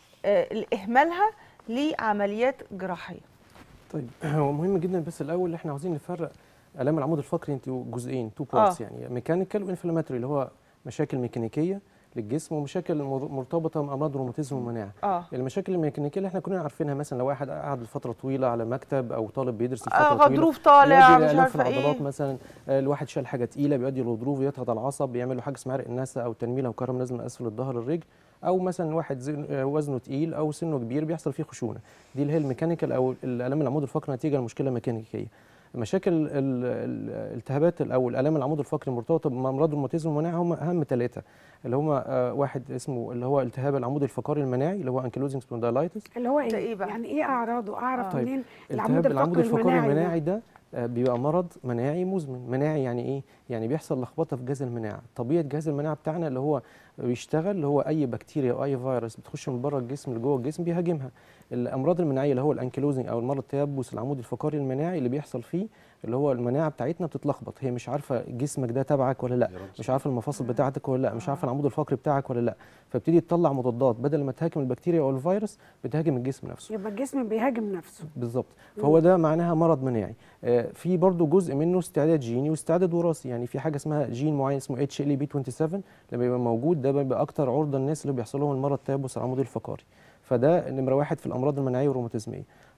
آه لاهمالها لعمليات جراحيه طيب هو مهم جدا بس الاول احنا عاوزين نفرق الام العمود الفقري انتوا جزئين تو آه. بارتس يعني ميكانيكال وانفلاماتوري اللي هو مشاكل ميكانيكيه للجسم ومشاكل مر- مرتبطه بامراض الروماتيزم والمناعه اه المشاكل الميكانيكيه اللي احنا كلنا عارفينها مثلا لو واحد قعد لفتره طويله على مكتب او طالب بيدرس لفتره آه، طويله غضروف طالع، بيؤدي مش لآلام في عارفة العضلات إيه. مثلا آه، الواحد شال حاجه تقيله بيؤدي لغضروف يضغط على العصب بيعمل له حاجه اسمها عرق النسا او تنميل او كرم نازل من اسفل الظهر الرجل او مثلا واحد زي- آه، وزنه تقيل او سنه كبير بيحصل فيه خشونه دي اللي هي الميكانيكال او الالام العمود الفقري نتيجه لمشكله ميكانيكيه مشاكل ال- ال- الالتهابات او الالام العمود الفقري المرتبطه بامراض الروماتيزم والمناعه هم اهم ثلاثه اللي هم آه، واحد اسمه اللي هو التهاب العمود الفقري المناعي اللي هو انكيلوزنج سبوندايلايتس اللي هو ده ايه, إيه بقى؟ يعني ايه اعراضه اعرف طيب منين التهاب العمود الفقري المناعي المناعي ده؟ ده آه، بيبقى مرض مناعي مزمن مناعي يعني ايه يعني بيحصل لخبطه في جهاز المناعه طبيعه جهاز المناعه بتاعنا اللي هو بيشتغل اللي هو اي بكتيريا او اي فيروس بتخش من بره الجسم لجوه الجسم بيهاجمها الامراض المناعيه اللي هو الانكيلوزنج او المرض تيبس العمود الفقري المناعي اللي بيحصل فيه اللي هو المناعه بتاعتنا بتتلخبط هي مش عارفه جسمك ده تبعك ولا لا مش عارفه المفاصل بتاعتك ولا لا مش عارفه العمود الفقري بتاعك ولا لا فبتدي تطلع مضادات بدل ما تهاجم البكتيريا او الفيروس بتهاجم الجسم نفسه يبقى الجسم بيهاجم نفسه بالظبط فهو ده معناها مرض مناعي آه، في برضو جزء منه استعداد جيني واستعداد وراثي يعني في حاجه اسمها جين معين اسمه اتش ال بي 27 لما بيبقى موجود ده بيبقى اكتر عرضه الناس اللي بيحصل لهم المرض تيبس العمود الفقري فده نمره واحد في الامراض المناعيه والروماتيزميه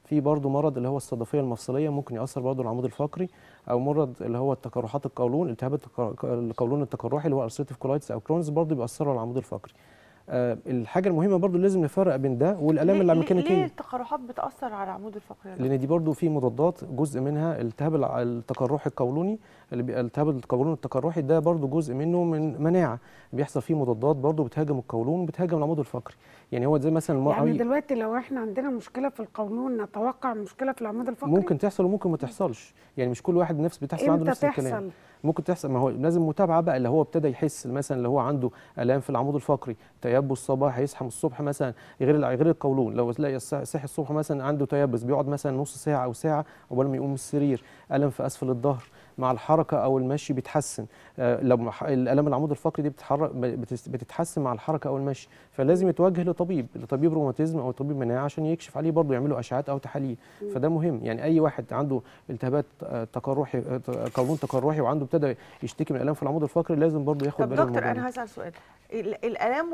في برضه مرض اللي هو الصدفيه المفصليه ممكن ياثر برضه العمود الفقري او مرض اللي هو التقرحات القولون التهاب التق- القولون التقرحي اللي هو الارثريتيف كولايتس او كرونز برضه بيأثروا على العمود الفقري آه الحاجه المهمه برضه لازم نفرق بين ده والالام ليه- ليه- الميكانيكيه ليه التقرحات بتاثر على العمود الفقري يا لان دي برضو في مضادات جزء منها التهاب الع- التقرحي القولوني اللي بي- التهاب القولون التقرحي ده برضو جزء منه من مناعه بيحصل فيه مضادات برضو بتهاجم القولون وبتهاجم العمود الفقري يعني هو زي مثلا الم- يعني أي- دلوقتي لو احنا عندنا مشكله في القولون نتوقع مشكله في العمود الفقري ممكن تحصل وممكن ما تحصلش يعني مش كل واحد نفس بتحصل عنده امتى نفس الكلام تحصل؟ ممكن تحصل ما هو لازم متابعه بقى اللي هو ابتدى يحس مثلا اللي هو عنده الام في العمود الفقري تيبس صباح يصحى من الصبح مثلا غير الع- غير القولون لو تلاقي الص- صحي الصبح مثلا عنده تيبس بيقعد مثلا نص ساعه او ساعه قبل ما يقوم من السرير الم في اسفل الظهر مع الحركه او المشي بيتحسن آه لو مح- الالام العمود الفقري دي بتتحرك بتس- بتتحسن مع الحركه او المشي فلازم يتوجه لطبيب لطبيب روماتيزم او طبيب مناعه عشان يكشف عليه برضه يعملوا اشعات او تحاليل مم. فده مهم يعني اي واحد عنده التهابات آه، تقرحي آه، ت- قولون تقرحي وعنده ابتدى يشتكي من الام في العمود الفقري لازم برضه ياخد طب باله من دكتور الموضوع انا ده. هسال سؤال ال- الالام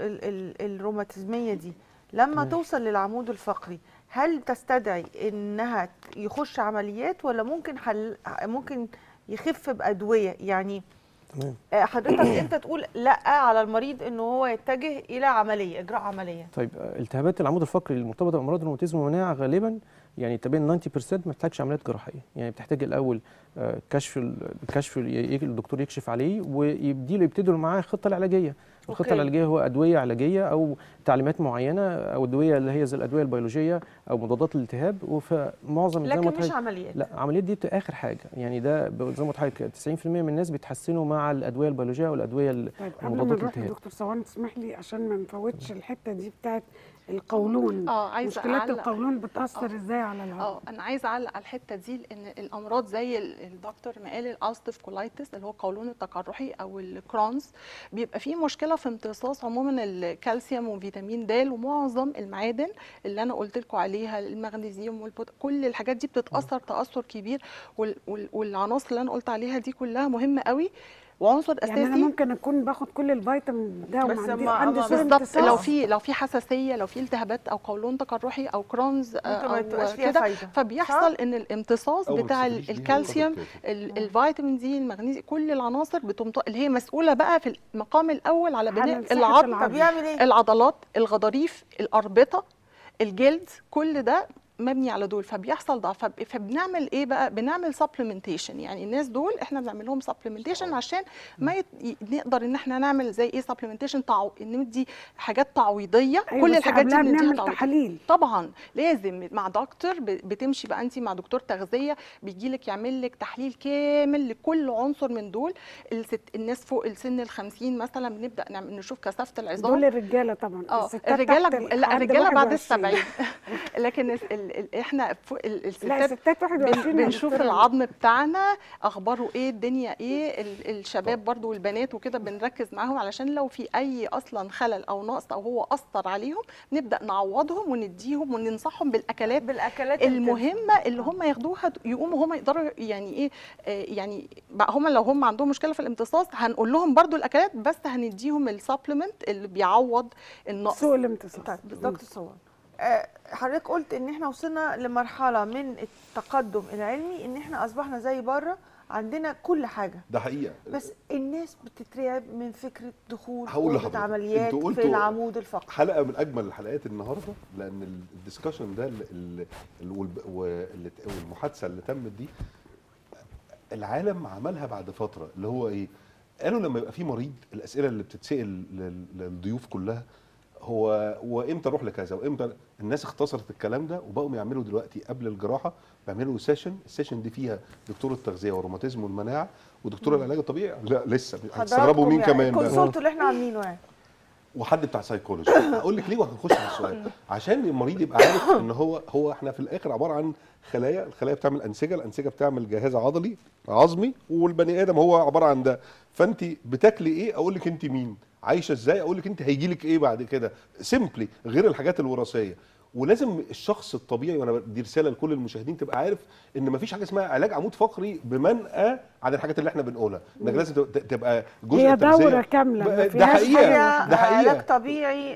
والروماتيزميه دي لما توصل للعمود الفقري هل تستدعي انها ت- يخش عمليات ولا ممكن حل ممكن يخف بادويه يعني تمام آه، حضرتك انت تقول لا على المريض انه هو يتجه الى عمليه اجراء عمليه طيب آه، التهابات العمود الفقري المرتبطه بامراض الروماتيزم والمناعه غالبا يعني تقريبا 90% ما بتحتاجش عمليات جراحيه يعني بتحتاج الاول آه، كشف ال- الكشف ال- ي- الدكتور يكشف عليه ويبدي له يبتدوا معاه الخطه العلاجيه الخطه أوكي. العلاجيه هو ادويه علاجيه او تعليمات معينه او ادويه اللي هي زي الادويه البيولوجيه او مضادات الالتهاب وفمعظم زي ما لكن قلت مش لحضرتك- عمليات. لا عمليات دي بتبقى اخر حاجه يعني ده ب- زي ما قلت لحضرتك 90% من الناس بيتحسنوا مع الادويه البيولوجيه والادويه ال- طيب قبل ما مضادات نروح الالتهاب لدكتور ثواني تسمح لي عشان ما نفوتش الحته دي بتاعت القولون اه عايزه مشكلات أعلق. القولون بتاثر آه. ازاي على العظم اه انا عايزه اعلق على الحته دي لان الامراض زي ال- الدكتور ما قال الاوستيف كولايتس اللي هو القولون التقرحي او الكرونز بيبقى فيه مشكله في امتصاص عموما الكالسيوم وفيتامين د ومعظم المعادن اللي انا قلت لكم عليها المغنيسيوم والبوت كل الحاجات دي بتتاثر تاثر كبير وال- وال- والعناصر اللي انا قلت عليها دي كلها مهمه قوي وعنصر اساسي يعني انا ممكن اكون باخد كل الفيتامين ده بس وما عندي ما- عندي ما- سوء بالظبط امتصاص. لو في لو في حساسيه لو في التهابات او قولون تقرحي او كرونز ممكن ما او تبقاش فيها كده فايدة. فبيحصل صح؟ ان الامتصاص أو ما بتاع ال- تستفيدش بيه الكالسيوم وتفضل ال- الفيتامين دي المغنيسيوم كل العناصر بتمط... اللي هي مسؤوله بقى في المقام الاول على على بناء صحة العظم العظم. طب يعمل ايه؟ العضلات الغضاريف الاربطه الجلد كل ده مبني على دول فبيحصل ضعف فب- فبنعمل ايه بقى بنعمل سبلمنتيشن يعني الناس دول احنا بنعمل لهم سبلمنتيشن عشان ما يت... ي- نقدر ان احنا نعمل زي ايه سبلمنتيشن تعو... ندي حاجات تعويضيه أيوة، كل بس الحاجات دي قبلها بنديها بنعمل تعويضيه تحاليل طبعا لازم مع دكتور ب- بتمشي بقى انت مع دكتور تغذيه بيجي لك يعمل لك تحليل كامل لكل عنصر من دول الست الناس فوق السن ال 50 مثلا بنبدا نعمل نشوف كثافه العظام دول الرجاله طبعا اه الستات الرجاله تحت ال- لا عند الرجاله بعد 21. السبعين لكن ال ال ال احنا فوق ال- لا الستات الستات 21 بن يا بنشوف دكتورة. العظم بتاعنا اخباره ايه الدنيا ايه ال- الشباب برضو والبنات وكده بنركز معاهم علشان لو في اي اصلا خلل او نقص او هو اثر عليهم نبدا نعوضهم ونديهم وننصحهم بالاكلات بالاكلات المهمه اللي هم ياخدوها يقوموا هم يقدروا يعني ايه آه، يعني بقى هم لو هم عندهم مشكله في الامتصاص هنقول لهم برضو الاكلات بس هنديهم السبلمنت اللي بيعوض النقص سوء الامتصاص طيب دكتور صوان آه، حضرتك قلت ان احنا وصلنا لمرحله من التقدم العلمي ان احنا اصبحنا زي بره عندنا كل حاجه ده حقيقه بس الناس بتترعب من فكره دخول هقول أوضة لحضرتك عمليات انتوا في قلتوا العمود الفقري حلقه من اجمل الحلقات النهارده لان الدسكشن ده ال- ال- ال- والب- واللي- والمحادثه اللي تمت دي العالم عملها بعد فتره اللي هو ايه قالوا لما يبقى في مريض الاسئله اللي بتتسال لل- للضيوف كلها هو وامتى اروح لكذا وامتى الناس اختصرت الكلام ده وبقوا يعملوا دلوقتي قبل الجراحه بيعملوا سيشن السيشن دي فيها دكتور التغذيه والروماتيزم والمناعه ودكتور العلاج الطبيعي لا لسه هتستغربوا مين كمان بقى الكونسولت اللي احنا عاملينه يعني وحد بتاع سايكولوجي هقول لك ليه وهنخش في السؤال عشان المريض يبقى عارف ان هو هو احنا في الاخر عباره عن خلايا الخلايا بتعمل انسجه الانسجه بتعمل جهاز عضلي عظمي والبني ادم هو عباره عن ده فانت بتاكلي ايه اقول لك انت مين عايشه ازاي اقول لك انت هيجي لك ايه بعد كده سيمبلي غير الحاجات الوراثيه ولازم الشخص الطبيعي وانا دي رساله لكل المشاهدين تبقى عارف ان مفيش حاجه اسمها علاج عمود فقري بمنأى عن الحاجات اللي احنا بنقولها انك مم. لازم تبقى- تبقى جزء هي التغذية. دورة كاملة، ما بقى- ده فيهاش حقيقه حاجة ده حقيقه علاج طبيعي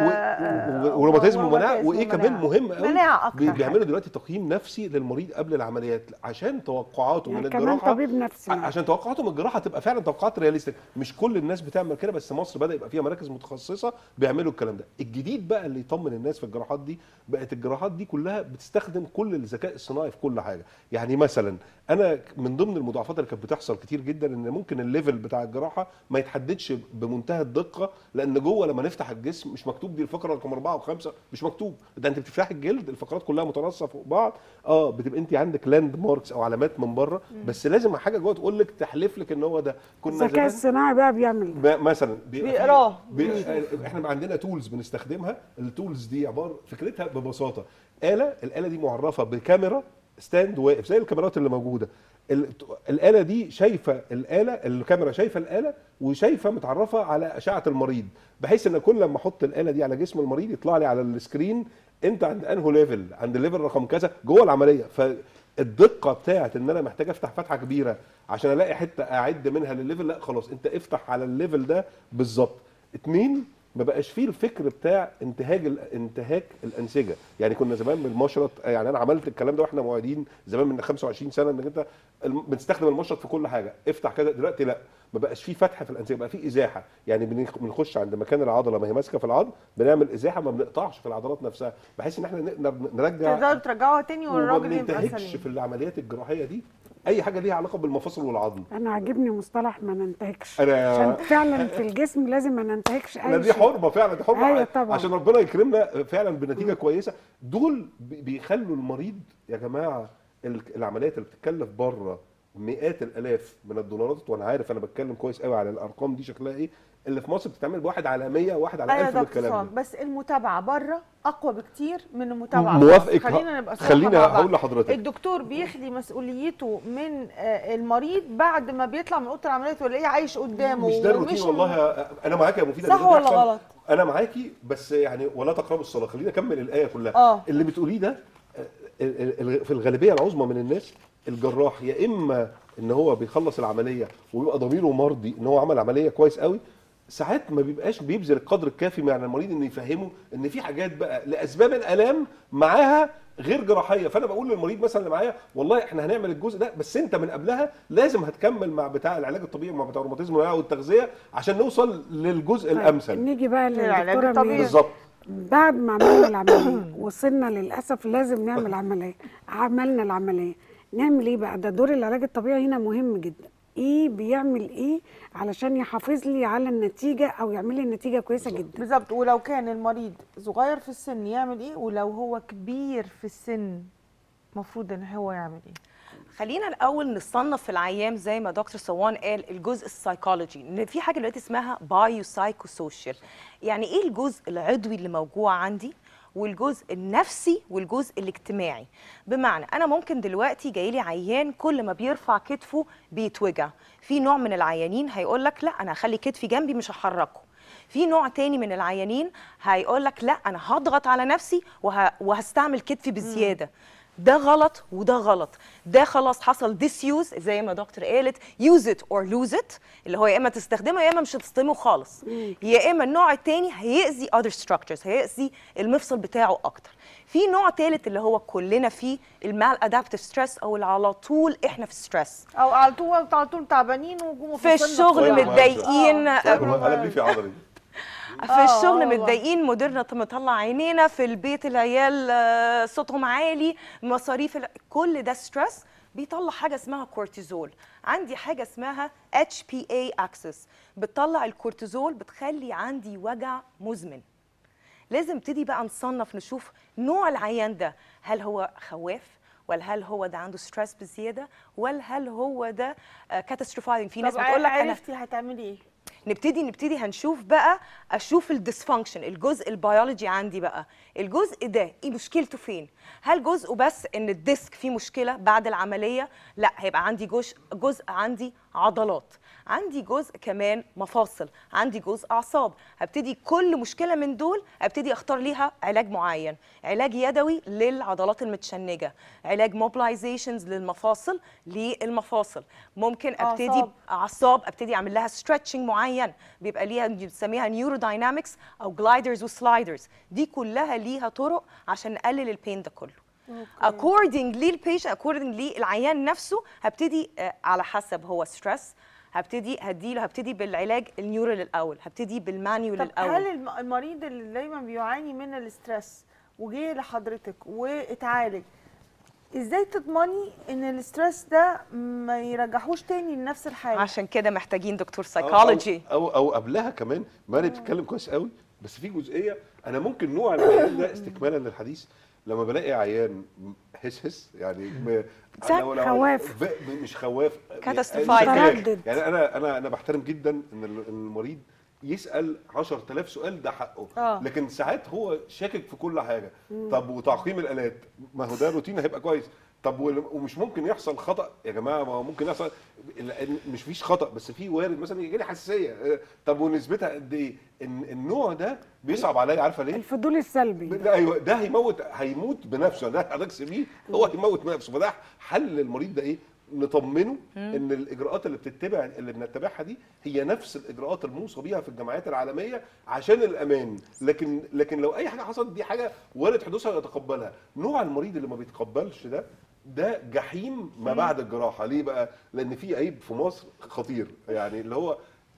و- وروماتيزم ومناعه وايه كمان مهم قوي مناعة أكتر بي- حاجة. بيعملوا دلوقتي تقييم نفسي للمريض قبل العمليات عشان توقعاته يعني من كمان الجراحه طبيب نفسي ع- عشان توقعاته من الجراحه تبقى فعلا توقعات رياليستيك مش كل الناس بتعمل كده بس مصر بدا يبقى فيها مراكز متخصصه بيعملوا الكلام ده الجديد بقى اللي يطمن الناس في الجراحات دي بقت الجراحات دي كلها بتستخدم كل الذكاء الصناعي في كل حاجه يعني مثلا انا من ضمن المضاعفات اللي كانت بتحصل كتير جدا ان ممكن الليفل بتاع الجراحه ما يتحددش بمنتهى الدقه لان جوه لما نفتح الجسم مش مكتوب دي الفقره رقم اربعه وخمسه مش مكتوب ده انت بتفتحي الجلد الفقرات كلها متراصه فوق بعض اه بتبقى انت عندك لاند ماركس او علامات من بره مم. بس لازم حاجه جوه تقول لك تحلف لك ان هو ده كنا الذكاء زمان الصناعي بقى بيعمل ده. ب- مثلا بيبقى في- بيقراه. بي... احنا عندنا تولز بنستخدمها التولز دي عباره فكرتها ببساطه اله الاله دي معرفه بكاميرا ستاند واقف زي الكاميرات اللي موجوده ال- الاله دي شايفه الاله الكاميرا شايفه الاله وشايفه متعرفه على اشعه المريض بحيث ان كل لما احط الاله دي على جسم المريض يطلع لي على السكرين انت عند انهو ليفل عند الليفل رقم كذا جوه العمليه فالدقه بتاعت ان انا محتاج افتح فتحه كبيره عشان الاقي حته اعد منها للليفل لا خلاص انت افتح على الليفل ده بالظبط اتنين ما بقاش فيه الفكر بتاع انتهاج ال- انتهاك الانسجه يعني كنا زمان بالمشرط يعني انا عملت الكلام ده واحنا معيدين زمان من 25 سنه انك انت الم- بنستخدم المشرط في كل حاجه افتح كذا دلوقتي لا ما بقاش فيه فتح في الانسجه بقى فيه ازاحه يعني بنخ- بنخش عند مكان العضله ما هي ماسكه في العظم بنعمل ازاحه ما بنقطعش في العضلات نفسها بحيث ان احنا نقدر نرجع تقدروا ترجعوها تاني وما والراجل يبقى بننتهكش سليم في العمليات الجراحيه دي اي حاجه ليها علاقه بالمفاصل والعظم انا عاجبني مصطلح ما ننتهكش أنا- عشان فعلا في الجسم لازم ما ننتهكش لا اي دي شيء حرمه فعلا دي حرمه أيوة طبعا. عشان ربنا يكرمنا فعلا بنتيجه كويسه دول بي- بيخلوا المريض يا جماعه ال- العمليات اللي بتتكلف بره مئات الالاف من الدولارات وانا عارف انا بتكلم كويس قوي على الارقام دي شكلها ايه اللي في مصر بتتعمل بواحد على 100 واحد على ايوه 1000 ده بالكلام اقتصاد ده بس المتابعه بره اقوى بكتير من المتابعه موافقك. بس خلينا نبقى صراحة خليني مع بعض. هقول لحضرتك. الدكتور بيخلي مسؤوليته من آه، المريض بعد ما بيطلع من اوضه العمليات ويلاقيه عايش قدامه مش ده الروتين ومش- والله يا- انا معاك يا مفيده صح إن ده ولا بيحصل. غلط؟ انا معاكي بس يعني ولا تقربوا الصلاه خلينا اكمل الايه كلها آه. اللي بتقوليه ده آه، ال- ال- في الغالبيه العظمى من الناس الجراح يا اما ان هو بيخلص العمليه وبيبقى ضميره مرضي ان هو عمل عمليه كويس قوي ساعات ما بيبقاش بيبذل القدر الكافي مع المريض انه يفهمه ان في حاجات بقى لاسباب الالام معاها غير جراحيه فانا بقول للمريض مثلا اللي معايا والله احنا هنعمل الجزء ده بس انت من قبلها لازم هتكمل مع بتاع العلاج الطبيعي ومع بتاع الروماتيزم والتغذيه عشان نوصل للجزء طيب، الامثل نيجي بقى العلاج للدكتوره الطبيعي. ميرا بالظبط بعد ما عملنا العمليه وصلنا للاسف لازم نعمل عمليه عملنا العمليه نعمل ايه بقى ده دور العلاج الطبيعي هنا مهم جدا ايه بيعمل ايه علشان يحافظ لي على النتيجه او يعمل لي نتيجه كويسه جدا بالظبط ولو كان المريض صغير في السن يعمل ايه ولو هو كبير في السن المفروض ان هو يعمل ايه خلينا الاول نصنف في العيان زي ما دكتور صوان قال الجزء السايكولوجي ان في حاجه دلوقتي اسمها بايو سايكو سوشيال يعني ايه الجزء العضوي اللي موجوع عندي والجزء النفسي والجزء الاجتماعي بمعنى انا ممكن دلوقتي جاي لي عيان كل ما بيرفع كتفه بيتوجع في نوع من العيانين هيقول لك لا انا هخلي كتفي جنبي مش هحركه في نوع تاني من العيانين هيقول لك لا انا هضغط على نفسي وه... وهستعمل كتفي بزياده ده غلط وده غلط ده خلاص حصل ديسيوز زي ما دكتور قالت يوز ات اور لوز ات اللي هو يا اما تستخدمه يا اما مش هتستخدمه خالص يا اما النوع التاني هيأذي other structures هيأذي المفصل بتاعه اكتر في نوع تالت اللي هو كلنا فيه المال ادابتيف ستريس او اللي على طول احنا في ستريس او على طول على طول تعبانين وجم في الشغل متضايقين انا ليه في عضلي في آه، الشغل والله. متضايقين مديرنا مطلع عينينا في البيت العيال آه، صوتهم عالي مصاريف ال- كل ده ستريس بيطلع حاجه اسمها كورتيزول عندي حاجه اسمها HPA اكسس بتطلع الكورتيزول بتخلي عندي وجع مزمن لازم ابتدي بقى نصنف نشوف نوع العيان ده هل هو خواف ولا هل هو ده عنده ستريس بزياده ولا هل هو ده كاتاستروفايزنج في ناس طب بتقول لك انا عرفتي هتعملي ايه نبتدي نبتدي هنشوف بقى اشوف الديسفانكشن الجزء البيولوجي عندي بقى الجزء ده ايه مشكلته فين هل جزءه بس ان الديسك فيه مشكله بعد العمليه لا هيبقى عندي جزء جزء عندي عضلات عندي جزء كمان مفاصل عندي جزء اعصاب هبتدي كل مشكله من دول ابتدي اختار ليها علاج معين علاج يدوي للعضلات المتشنجه علاج موبلايزيشنز للمفاصل للمفاصل ممكن ابتدي أعصاب. اعصاب ابتدي اعمل لها ستريتشنج معين بيبقى ليها بنسميها نيورو داينامكس او جلايدرز وسلايدرز دي كلها ليها طرق عشان نقلل البين ده كله اكوردنج للبيشنت اكوردنج للعيان نفسه هبتدي آه، على حسب هو ستريس هبتدي هديله هبتدي بالعلاج النيورال الاول هبتدي بالمانيول طب الاول هل الم- المريض اللي دايما بيعاني من الاسترس وجه لحضرتك واتعالج ازاي تضمني ان الاسترس ده ما يرجعوش تاني لنفس الحاله عشان كده محتاجين دكتور أو- سايكولوجي او او, أو قبلها كمان ماري بتتكلم كويس قوي بس في جزئيه انا ممكن نوع العيان ده استكمالا للحديث لما بلاقي عيان هس هس يعني م- صح، لو- لو- خواف. ب- مش خواف Catastrophizing. يعني متردد. يعني انا انا انا بحترم جدا ان ال- إن المريض يسال 10000 سؤال ده حقه آه. لكن ساعات هو شاكك في كل حاجه طب وتعقيم الالات ما هو ده روتين هيبقى كويس طب وال- ومش ممكن يحصل خطا يا جماعه ما هو ممكن يحصل ال- مش فيش خطا بس في وارد مثلا يجي لي حساسيه آه، طب ونسبتها قد ايه إن النوع ده بيصعب عليا عارفه ليه الفضول السلبي ده ايوه ده هيموت هيموت بنفسه ده حضرتك سيبيه هو هيموت نفسه فده حل للمريض ده ايه؟ نطمنه ان الاجراءات اللي بتتبع اللي بنتبعها دي هي نفس الاجراءات الموصى بيها في الجمعيات العالميه عشان الامان لكن لكن لو اي حاجه حصلت دي حاجه وارد حدوثها يتقبلها نوع المريض اللي ما بيتقبلش ده ده جحيم ما بعد الجراحه ليه بقى لان في عيب في مصر خطير يعني اللي هو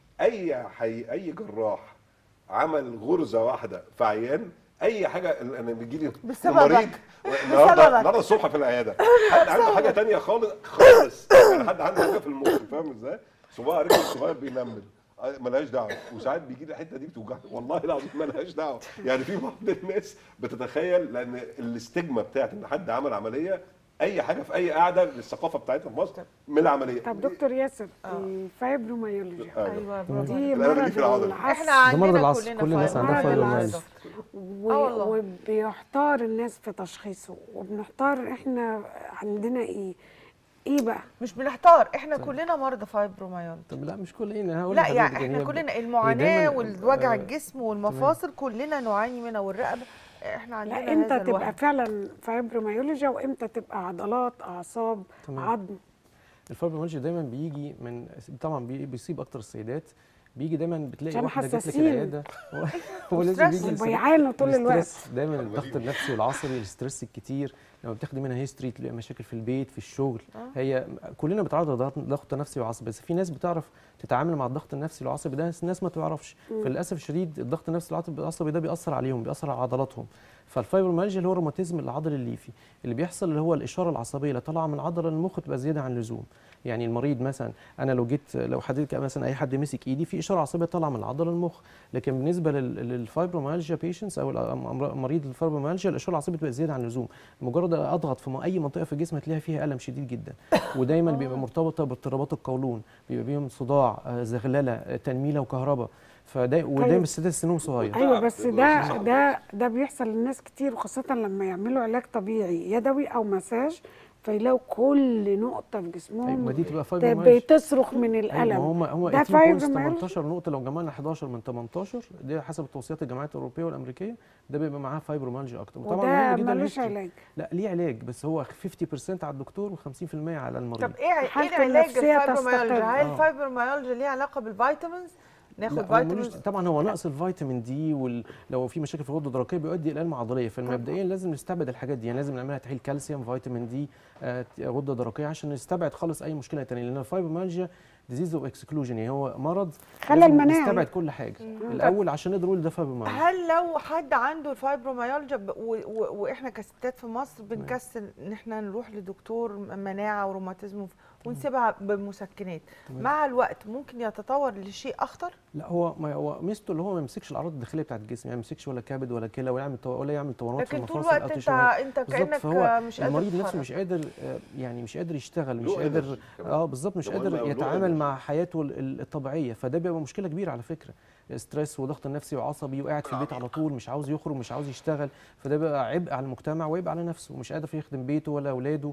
اي حي اي جراح عمل غرزه واحده في عيان اي حاجه انا بيجي لي بسببك. المريض النهارده بسببك. النهارده الصبح في العياده حد عنده حاجه تانية خالص خالص يعني حد عنده حاجه في المخ فاهم ازاي؟ صباع رجل الصغير بينمل آه، ملهاش دعوه وساعات بيجي لي الحته دي بتوجعني والله العظيم ملهاش دعوه يعني في بعض الناس بتتخيل لان الاستجما بتاعت ان حد عمل عمليه اي حاجه في اي قاعده للثقافه بتاعتنا في مصر من العمليه طب دكتور ياسر الفايبروميالجيا أيوة. برافو دي الألم اللي مرض في العضلة. العصب احنا ده مرض عندنا العصب كلنا كل الناس عندها مرض فايبروميالجيا العصب و... آه والله. وبيحتار الناس في تشخيصه وبنحتار احنا عندنا ايه ايه بقى مش بنحتار احنا كلنا مرضى فايبروميالجيا طب لا مش كلنا هقول لا لحضرتك يعني احنا هي كلنا هي المعاناه دايماً- والوجع آه، الجسم والمفاصل كلنا نعاني منها والرقبه احنا عندنا لا امتى هذا تبقى الوهم. فعلا فايبروميالجيا وامتى تبقى عضلات اعصاب تمام. عظم الفايبروميالجيا دايما بيجي من طبعا بي- بيصيب اكتر السيدات بيجي دايما بتلاقي عشان واحده جات لك حساسين. العياده هو- هو لازم وستريس. بيجي السيدات. وبيعانوا طول الوقت. الستريس، دايما الضغط النفسي والعصبي الستريس الكتير لما بتاخدي منها هيستوري تلاقي مشاكل في البيت في الشغل هي كلنا بنتعرض لضغط ضغط نفسي وعصبي بس في ناس بتعرف تتعامل مع الضغط النفسي والعصبي ده ناس ما تعرفش فللاسف الشديد الضغط النفسي والعصبي العصبي ده بيأثر عليهم بيأثر على عضلاتهم فالفايبروميالجيا اللي هو الروماتيزم العضلي الليفي اللي بيحصل اللي هو الاشاره العصبيه اللي طالعه من عضله للمخ تبقى زياده عن اللزوم يعني المريض مثلا انا لو جيت لو حضرتك مثلا اي حد مسك ايدي في اشاره عصبيه طالعه من العضله للمخ لكن بالنسبه لل- للفايبروميالجيا بيشنتس او الأمر- مريض الفايبروميالجيا الاشاره العصبيه بتبقى زياده عن اللزوم مجرد اضغط في م- اي منطقه في الجسم هتلاقيها فيها الم شديد جدا ودايما بيبقى مرتبطه باضطرابات القولون بيبقى بيهم صداع آه، زغلله آه، تنميله وكهرباء فدا ودايما طيب. الستات سنهم صغير ايوه بس ده صعب. ده ده بيحصل للناس كتير وخاصه لما يعملوا علاج طبيعي يدوي او مساج فيلاقوا كل نقطه في جسمهم أيوة، ما دي تبقى ت- فايبروميالجيا بتصرخ من ايوه الالم هم هم ده 18 فايبروميالجيا 18 نقطه لو جمعنا 11 من 18 دي حسب توصيات الجامعات الاوروبيه والامريكيه ده بيبقى معاه فايبروميالجيا اكتر وده مهم جدا ملوش الهيستوري. علاج لا ليه علاج بس هو 50% على الدكتور و50% على المريض طب ايه ع- ايه حالته العلاج النفسية الفايبروميالجيا تستقر. هل آه. الفايبروميالجيا ليها علاقه بالفيتامينز ناخد لا هو ملوش- فيتامينز طبعا هو نقص الفيتامين دي ولو في مشاكل في الغده الدرقيه بيؤدي الى الم عضليه فمبدئيا لازم نستبعد الحاجات دي يعني لازم نعملها تحليل كالسيوم فيتامين دي آه، غده درقيه عشان نستبعد خالص اي مشكله ثانيه لان الفايبروميالجيا ديزيز اوف اكسكلوجن يعني هو مرض خلل لازم مناعي. نستبعد كل حاجه الاول عشان نقدر نقول ده فايبروميالجيا هل لو حد عنده الفايبروميالجيا ب- و- و- واحنا كستات في مصر بنكسل ان احنا نروح لدكتور مناعه وروماتيزم ونسيبها بمسكنات مع الوقت ممكن يتطور لشيء اخطر لا هو ما هو ميزته اللي هو ما يمسكش الاعراض الداخليه بتاعت الجسم يعني ما يمسكش ولا كبد ولا كلى ولا يعمل تو- ولا يعمل تورمات في لكن طول المفاصل الوقت او انت تشوهات انت بالظبط، كانك فهو مش قادر المريض نفسه تتحرك. مش قادر آه، يعني مش قادر يشتغل مش له قادر energy كمان. اه بالظبط مش ده مهم قادر أوي، له يتعامل energy. مع حياته ال- ال- الطبيعيه فده بيبقى مشكله كبيره على فكره ستريس وضغط نفسي وعصبي وقاعد في البيت على طول مش عاوز يخرج مش عاوز يشتغل فده بيبقى عبء على المجتمع وعبء على نفسه ومش قادر يخدم بيته ولا اولاده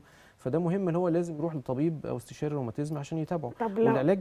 فده مهم ان هو لازم يروح لطبيب او استشاري روماتيزم عشان يتابعه طب لو- والعلاج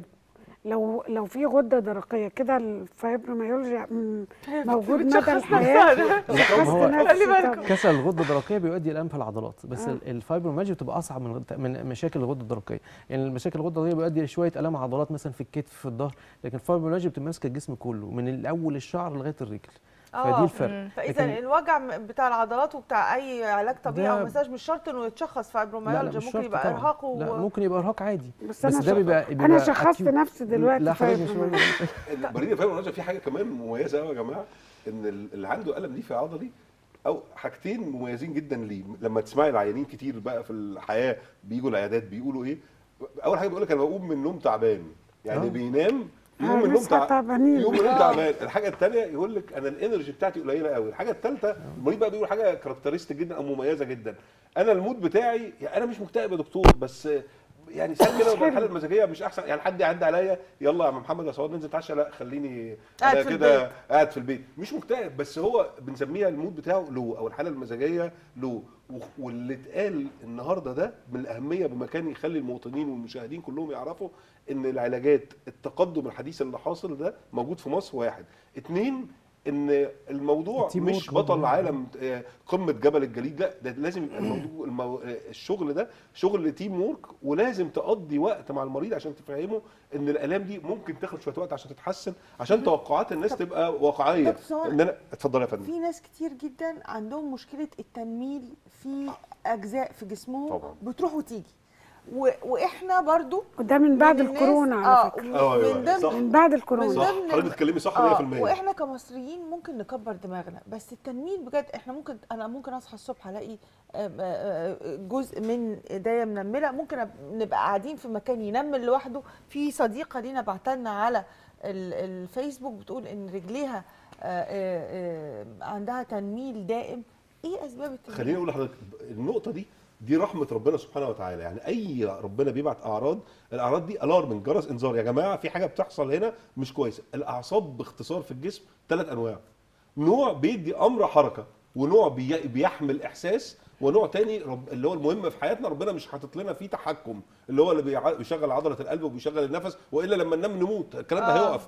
لو لو في غده درقيه كده الفايبروميالجيا مم، موجود بتشخص مدى الحياه نفسها. شخصت ما هو نفسي طبعا. كسل الغده الدرقيه بيؤدي الى انف العضلات بس آه. ال- الفايبروميالجيا بتبقى اصعب من الغد- من مشاكل الغده الدرقيه يعني المشاكل الغده الدرقيه بيؤدي لشويه الام عضلات مثلا في الكتف في الظهر لكن الفايبروميالجيا بتبقى ماسكه الجسم كله من الاول الشعر لغايه الرجل فدي الفرق فاذا لكن- الوجع م- بتاع العضلات وبتاع اي علاج طبيعي ده- او مساج مش شرط انه يتشخص لا لا فايبروميالجيا مش ممكن شرط يبقى طبعاً. ارهاق و... لا ممكن يبقى ارهاق عادي بس أنا ده شخ- بيبقى, أنا بيبقى شخصت acute. نفسي دلوقتي لا حضرتك مش فايبروميالجيا. مريض الفايبروميالجيا في حاجه كمان مميزه قوي يا جماعه ان ال- اللي عنده الم ليفي عضلي او حاجتين مميزين جدا ليه لما تسمعي العيانين كتير بقى في الحياه بيجوا العيادات بيقولوا ايه اول حاجه بيقول لك انا بقوم من النوم تعبان يعني آه. بينام آه، يقوم من النوم نصحى تعبانين. يقوم من النوم آه. تعبان الحاجه الثانيه يقول لك انا الانرجي بتاعتي قليله قوي الحاجه الثالثه المريض بقى بيقول حاجه كاركترستيك جدا او مميزه جدا انا المود بتاعي يعني انا مش مكتئب يا دكتور بس يعني ساعات كده ببقى الحاله المزاجيه مش احسن يعني حد يعدي عليا يلا يا عم محمد يا صواد ننزل نتعشى لا خليني قاعد انا في كده البيت. قاعد في البيت مش مكتئب بس هو بنسميها المود بتاعه لو او الحاله المزاجيه لو و- واللي اتقال النهارده ده من الاهميه بمكان يخلي المواطنين والمشاهدين كلهم يعرفوا ان العلاجات التقدم الحديث اللي حاصل ده موجود في مصر واحد اتنين ان الموضوع التيم مش وورك بطل برضه. عالم آه، قمه جبل الجليد لا ده لازم يبقى الموضوع المو... آه، الشغل ده شغل تيم وورك ولازم تقضي وقت مع المريض عشان تفهمه ان الالام دي ممكن تاخد شويه وقت عشان تتحسن عشان توقعات الناس تبقى واقعيه طب سؤال. ان انا اتفضل يا فندم في ناس كتير جدا عندهم مشكله التنميل في اجزاء في جسمهم طبعاً. بتروح وتيجي و... واحنا برضو وده من بعد الناس- الكورونا على آه، فكره آه، أيوة، من ضمن صح. من بعد من الكورونا صح ضمن حضرتك بتتكلمي صح 100% اه واحنا كمصريين ممكن نكبر دماغنا بس التنميل بجد احنا ممكن انا ممكن اصحى الصبح الاقي آه، آه، جزء من ايديا منمله ممكن أب- نبقى قاعدين في مكان ينمل لوحده في صديقه لينا بعتلنا على ال- الفيسبوك بتقول ان رجليها آه، آه، آه، عندها تنميل دائم ايه اسباب التنميل خليني اقول لحضرتك النقطه دي دي رحمه ربنا سبحانه وتعالى يعني اي ربنا بيبعت اعراض الاعراض دي الارم جرس انذار يا جماعه في حاجه بتحصل هنا مش كويسه الاعصاب باختصار في الجسم ثلاث انواع نوع بيدي امر حركه ونوع بي- بيحمل احساس ونوع تاني رب اللي هو المهم في حياتنا ربنا مش حاطط لنا فيه تحكم اللي هو اللي بيع- بيشغل عضله القلب وبيشغل النفس والا لما ننام نموت الكلام ده آه. هيقف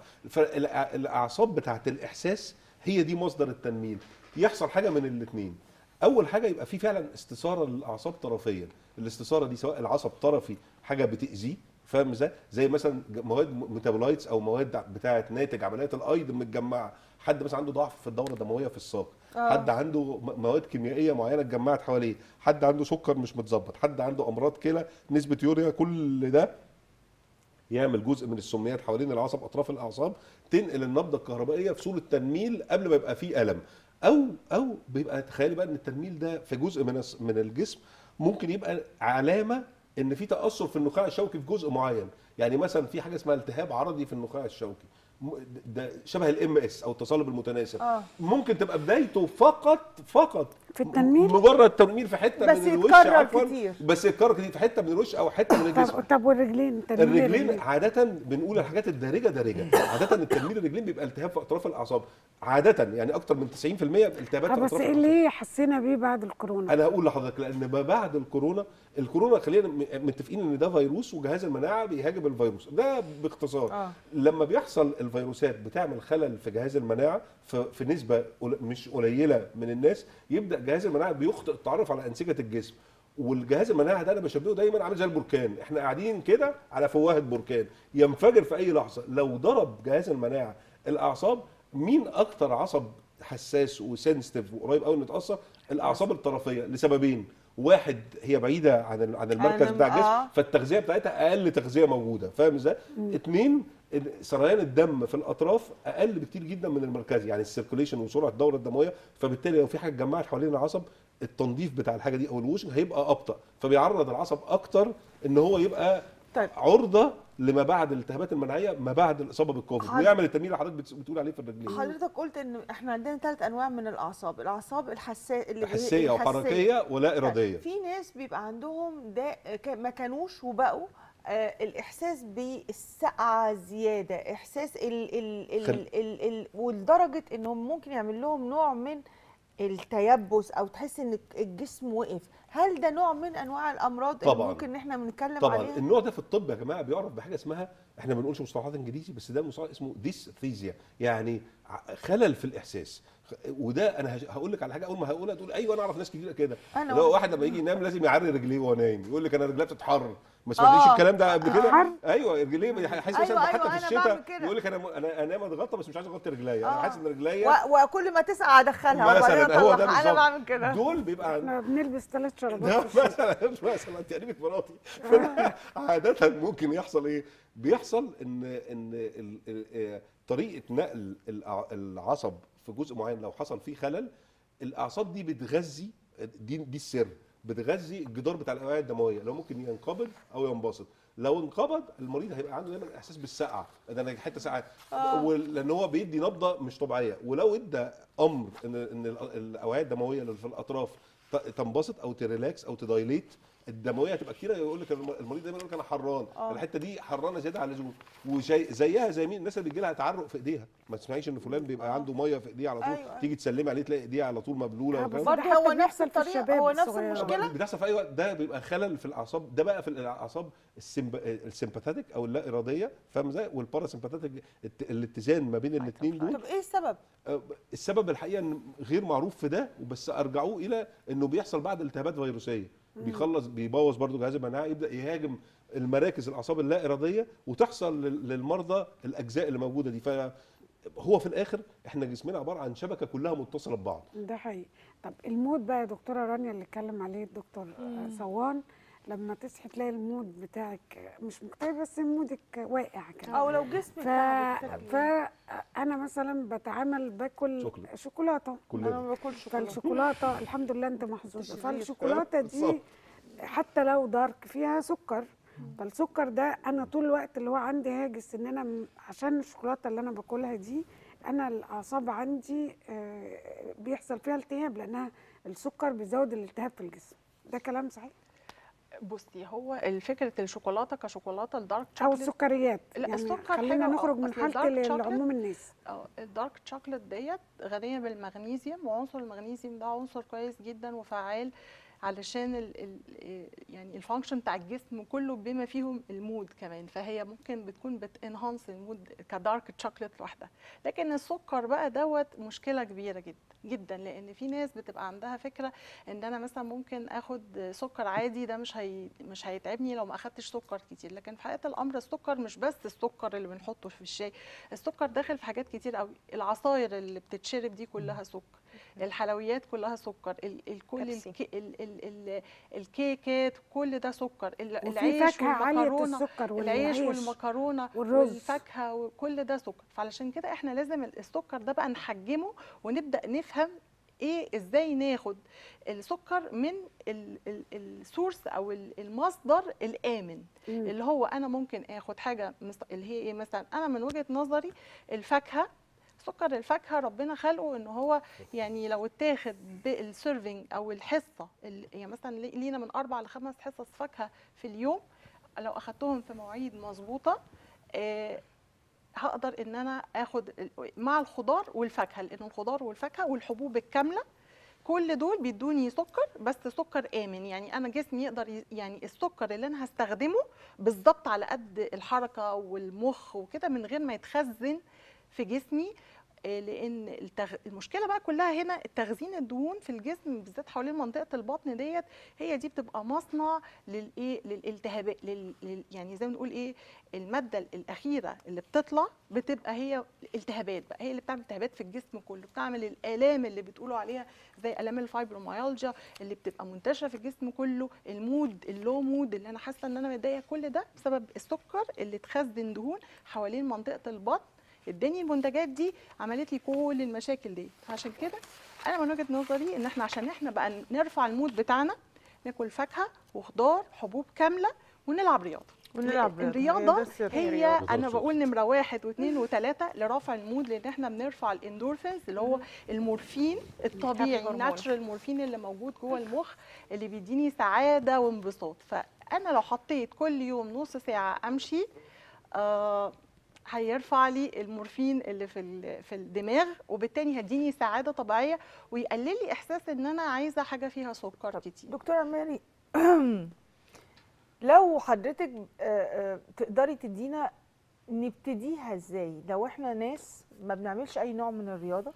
فالاعصاب بتاعت الاحساس هي دي مصدر التنميل يحصل حاجه من الاثنين اول حاجه يبقى في فعلا استثاره للاعصاب طرفيا الاستثاره دي سواء العصب طرفي حاجه بتاذيه فاهم ازاي زي مثلا مواد ميتابولايتس او مواد بتاعه ناتج عمليات الايض متجمعه حد مثلا عنده ضعف في الدوره الدمويه في الساق آه. حد عنده م- مواد كيميائيه معينه اتجمعت حواليه حد عنده سكر مش متظبط حد عنده امراض كلى نسبه يوريا كل ده يعمل جزء من السميات حوالين العصب اطراف الاعصاب تنقل النبضه الكهربائيه في صوره تنميل قبل ما يبقى فيه الم او او بيبقى تخيلي بقى ان التنميل ده في جزء من الس- من الجسم ممكن يبقى علامه ان في تاثر في النخاع الشوكي في جزء معين يعني مثلا في حاجه اسمها التهاب عرضي في النخاع الشوكي م- ده شبه الام اس او التصلب المتناسب آه. ممكن تبقى بدايته فقط فقط في التنميل مجرد تنميل في حته بس من الوش يتكرر عفواً، كتير. بس يتكرر كتير في حته من الوش او حته من الجسم طب طب والرجلين تنميل الرجلين عادة بنقول الحاجات الدارجة دارجة عادة التنميل الرجلين بيبقى التهاب في أطراف الأعصاب عادة يعني أكتر من 90% التهابات آه، في بس أطراف ايه الأعصاب اللي حسينا بيه بعد الكورونا انا هقول لحضرتك لان ما بعد الكورونا الكورونا خلينا م- متفقين ان ده فيروس وجهاز المناعه بيهاجم الفيروس ده باختصار آه. لما بيحصل الفيروسات بتعمل خلل في جهاز المناعه في, في نسبه قل- مش قليله من الناس يبدا جهاز المناعه بيخطئ التعرف على انسجه الجسم والجهاز المناعه ده انا بشبهه دايما عامل زي البركان احنا قاعدين كده على فوهه بركان ينفجر في اي لحظه لو ضرب جهاز المناعه الاعصاب مين اكتر عصب حساس وسنسيتيف وقريب قوي انه يتاثر الاعصاب الطرفيه لسببين واحد هي بعيده عن ال- عن المركز عن- بتاع الجسم آه. فالتغذيه بتاعتها اقل تغذيه موجوده فاهم ازاي اتنين إن سريان الدم في الاطراف اقل بكتير جدا من المركزي يعني السيركوليشن وسرعه الدوره الدمويه فبالتالي لو في حاجه اتجمعت حوالين العصب التنظيف بتاع الحاجه دي او الوشنج هيبقى ابطا فبيعرض العصب اكتر ان هو يبقى طيب. عرضه لما بعد الالتهابات المناعيه ما بعد الاصابه بالكوفيد حض- ويعمل التنميل اللي حضرتك بت- بتقول عليه في الرجلين حضرتك قلت ان احنا عندنا ثلاث انواع من الاعصاب الاعصاب الحساسيه اللي هي حسيه وحركيه ولا اراديه في ناس بيبقى عندهم ده ك- ما كانوش وبقوا آه الاحساس بالسقعه زياده احساس ال ال ال خل- ال ال ولدرجه انهم ممكن يعمل لهم نوع من التيبس او تحس ان الجسم وقف هل ده نوع من انواع الامراض طبعاً. اللي ممكن ان احنا بنتكلم طبعا عليها النوع ده في الطب يا جماعه بيعرف بحاجه اسمها احنا ما بنقولش مصطلحات انجليزي بس ده مصطلح اسمه ديسثيزيا يعني ع- خلل في الاحساس خ- وده انا هش- هقول لك على حاجه اول ما هقولها تقول ايوه انا اعرف ناس كتير كده أنا لو واحدة. واحد لما يجي ينام لازم يعري رجليه وهو نايم يقول لك انا رجليا بتتحرر ما سمعتيش آه. الكلام ده قبل كده حر؟ ايوه رجليه بيحس أيوة، مثلا حتى أيوة، في أنا بعمل الشتاء كده. يقول لك انا م- انا انام اتغطى بس مش عايز اغطي رجليا انا آه. حاسس ان رجليا و- وكل ما تسقع ادخلها وبعدين مثلا هو ده أطلعها. انا بالظبط بعمل كده دول بيبقى احنا بنلبس ثلاث ده شرابات في الشتاء. مثلا مثلا انت قريبه مراتي فأنا عاده ممكن يحصل ايه؟ بيحصل ان ان ال- ال- آه، طريقه نقل الع- العصب في جزء معين لو حصل فيه خلل الاعصاب دي بتغذي دي دي السر بتغذي الجدار بتاع الاوعيه الدمويه لو ممكن ينقبض او ينبسط لو انقبض المريض هيبقى عنده دايما احساس بالسقعه ده انا حته ساقعه آه. وال- لان هو بيدي نبضه مش طبيعيه ولو ادى امر ان ان ال- الاوعيه الدمويه اللي في الاطراف ت- تنبسط او تريلاكس او تدايليت الدمويه هتبقى كتيره يقول لك الم- المريض دايما يقول لك انا حران آه. الحته دي حرانه زياده عن اللزوم وزي زيها زي مين الناس اللي بيجي لها تعرق في ايديها ما تسمعيش ان فلان بيبقى عنده ميه في ايديه على طول أيوة، أيوة. تيجي تسلمي عليه تلاقي ايديه على طول مبلوله آه، والكلام بس ده. ده هو حتى نفس بيحصل في الطريقة، الشباب هو نفس الصغيرة. المشكلة؟ بتحصل في اي وقت ده بيبقى خلل في الاعصاب ده بقى في الاعصاب السمب... السمباثيك او اللا اراديه فاهم ازاي والباراسمباثيك الت... الاتزان ما بين الاثنين دول طب ايه السبب آه، السبب الحقيقه إن غير معروف في ده وبس ارجعوه الى انه بيحصل بعد التهابات فيروسيه مم. بيخلص بيبوظ برضو جهاز المناعه يبدا يهاجم المراكز الاعصاب اللا اراديه وتحصل لل- للمرضى الاجزاء اللي موجوده دي فهو في الاخر احنا جسمنا عباره عن شبكه كلها متصله ببعض ده حقيقي طب المود بقى يا دكتوره رانيا اللي اتكلم عليه الدكتور مم. صوان لما تصحي تلاقي المود بتاعك مش مكتئب بس مودك واقع كده او لو جسمك ف... تعب فانا مثلا بتعامل باكل شوكولاتة. شوكولاته كلنا. انا ما باكلش شوكولاته فالشوكولاته الحمد لله انت محظوظه شرير. فالشوكولاته دي بالظبط. حتى لو دارك فيها سكر فالسكر ده انا طول الوقت اللي هو عندي هاجس ان انا م- عشان الشوكولاته اللي انا باكلها دي انا الاعصاب عندي آه، بيحصل فيها التهاب لانها السكر بيزود الالتهاب في الجسم ده كلام صحيح بصي هو فكره الشوكولاته كشوكولاته الدارك او شوكليت السكريات لا يعني السكر خلينا حاجة- نخرج من أصل حاله الدارك شوكليت- لعموم الناس اه الدارك شوكليت ديت غنيه بالمغنيسيوم وعنصر المغنيسيوم ده عنصر كويس جدا وفعال علشان ال ال يعني الفانكشن بتاع الجسم كله بما فيهم المود كمان فهي ممكن بتكون بتنهانس المود كدارك شوكليت لوحدها لكن السكر بقى دوت مشكله كبيره جدا جدا لان في ناس بتبقى عندها فكره ان انا مثلا ممكن اخد سكر عادي ده مش هي مش هيتعبني لو ما اخدتش سكر كتير لكن في حقيقه الامر السكر مش بس السكر اللي بنحطه في الشاي السكر داخل في حاجات كتير قوي العصاير اللي بتتشرب دي كلها سكر الحلويات كلها سكر ال الكل بيبسي. الكي ال ال ال الكيكات كل ده سكر ال- وفي العيش فاكهة عالية والمكرونه السكر العيش والعيش والمكرونه والرز. والفاكهه وكل ده سكر فعلشان كده احنا لازم السكر ده بقى نحجمه ونبدا نفهم ايه ازاي ناخد السكر من ال- ال- السورس او ال- المصدر الامن مم. اللي هو انا ممكن اخد حاجه مس- اللي هي ايه مثلا انا من وجهه نظري الفاكهه سكر الفاكهه ربنا خلقه ان هو يعني لو اتاخد بالسيرفنج او الحصه ال- يعني مثلا لي- لينا من اربع لخمس حصص فاكهه في اليوم لو اخدتهم في مواعيد مظبوطه آه، هقدر ان انا اخد ال- مع الخضار والفاكهه لان الخضار والفاكهه والحبوب الكامله كل دول بيدوني سكر بس سكر امن يعني انا جسمي يقدر ي- يعني السكر اللي انا هستخدمه بالظبط على قد الحركه والمخ وكده من غير ما يتخزن في جسمي آه، لان التغ... المشكله بقى كلها هنا تخزين الدهون في الجسم بالذات حوالين منطقه البطن ديت هي دي بتبقى مصنع للايه للالتهابات لل... لل... يعني زي ما نقول ايه الماده الاخيره اللي بتطلع بتبقى هي التهابات بقى هي اللي بتعمل التهابات في الجسم كله بتعمل الالام اللي بتقولوا عليها زي الام الفايبروميالجيا اللي بتبقى منتشره في الجسم كله المود اللو مود اللي انا حاسه ان انا متضايقه كل ده بسبب السكر اللي اتخزن دهون حوالين منطقه البطن اداني المنتجات دي عملت لي كل المشاكل دي فعشان كده انا من وجهه نظري ان احنا عشان احنا بقى نرفع المود بتاعنا ناكل فاكهه وخضار حبوب كامله ونلعب رياضه ونلعب رياضة. هي الرياضه ده السر. هي رياضة. انا بقول نمره واحد واثنين وثلاثه لرفع المود لان احنا بنرفع الاندورفينز اللي هو المورفين الطبيعي هرمون. الناتشرال مورفين اللي موجود جوه المخ اللي بيديني سعاده وانبساط فانا لو حطيت كل يوم نص ساعه امشي آه هيرفع لي المورفين اللي في ال- في الدماغ وبالتالي هيديني سعاده طبيعيه ويقلل لي احساس ان انا عايزه حاجه فيها سكر كتير دكتوره ماري لو حضرتك آه، آه، تقدري تدينا نبتديها ازاي لو احنا ناس ما بنعملش اي نوع من الرياضه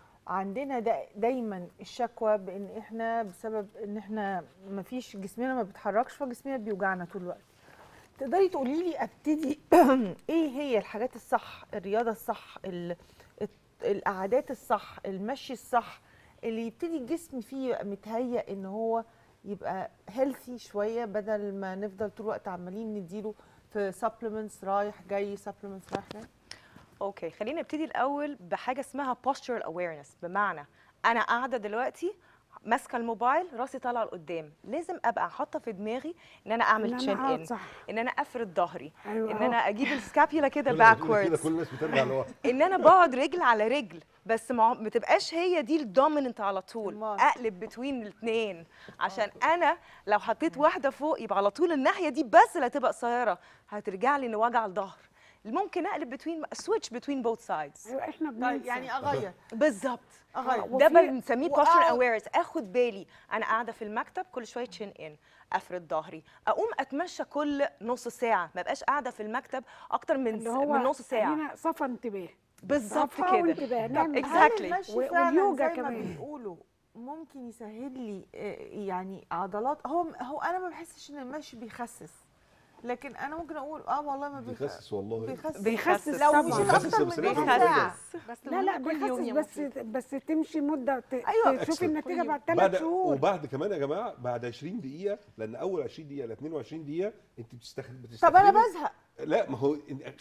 عندنا دا دايما الشكوى بان احنا بسبب ان احنا ما فيش جسمنا ما بيتحركش فجسمنا بيوجعنا طول الوقت تقدري تقولي لي ابتدي ايه هي الحاجات الصح الرياضه الصح ال- الت- القعدات الصح المشي الصح اللي يبتدي الجسم فيه يبقى متهيأ ان هو يبقى هيلثي شويه بدل ما نفضل طول الوقت عمالين نديله في سبلمنتس رايح جاي سبلمنتس رايح جاي اوكي خلينا نبتدي الاول بحاجه اسمها postural awareness بمعنى انا قاعده دلوقتي ماسكه الموبايل راسي طالعه لقدام لازم ابقى حاطه في دماغي ان انا إن اعمل أنا تشين أقعد ان صح. ان انا افرد ظهري أيوة ان أهو. انا اجيب السكابيولا كده كل الناس بتقول كده باكوردز كل الناس بترجع لورا ان انا بقعد رجل على رجل بس ما ما تبقاش هي دي الدوميننت على طول اقلب بتوين الاثنين عشان انا لو حطيت واحده فوق يبقى على طول الناحيه دي بس اللي هتبقى قصيره هترجع لي ان وجع الظهر ممكن اقلب بتوين سويتش بتوين بوث سايدز ايوه احنا طيب بننسى يعني اغير بالظبط اغير ده بنسميه وأقعد- posture awareness اخد بالي انا قاعده في المكتب كل شويه تشين ان افرد ظهري اقوم اتمشى كل نص ساعه ما بقاش قاعده في المكتب اكتر من اللي س- هو من نص ساعه هنا صفى انتباه بالظبط صفى كده وانتباه نعمل exactly. هل المشي و- فعلا واليوجا زي ما كمان. بيقولوا ممكن يسهل لي آه، يعني عضلات هو هو انا ما بحسش ان المشي بيخسس لكن انا ممكن اقول اه والله ما بيخسس بيخسس والله بيخسس بيخسس لو طبعاً. مشيت بيخسس اكتر بس من لازم نص ترجع. ساعه بس لا لا كل يوم يا بيخسس بس بس تمشي مده ت- أيوة. تشوفي Excellent. النتيجه بعد ثلاث بعد شهور وبعد كمان يا جماعه بعد 20 دقيقه لان اول 20 دقيقه ل 22 دقيقه انت بتستخدم طب انا بتستخدمي- بزهق لا ما هو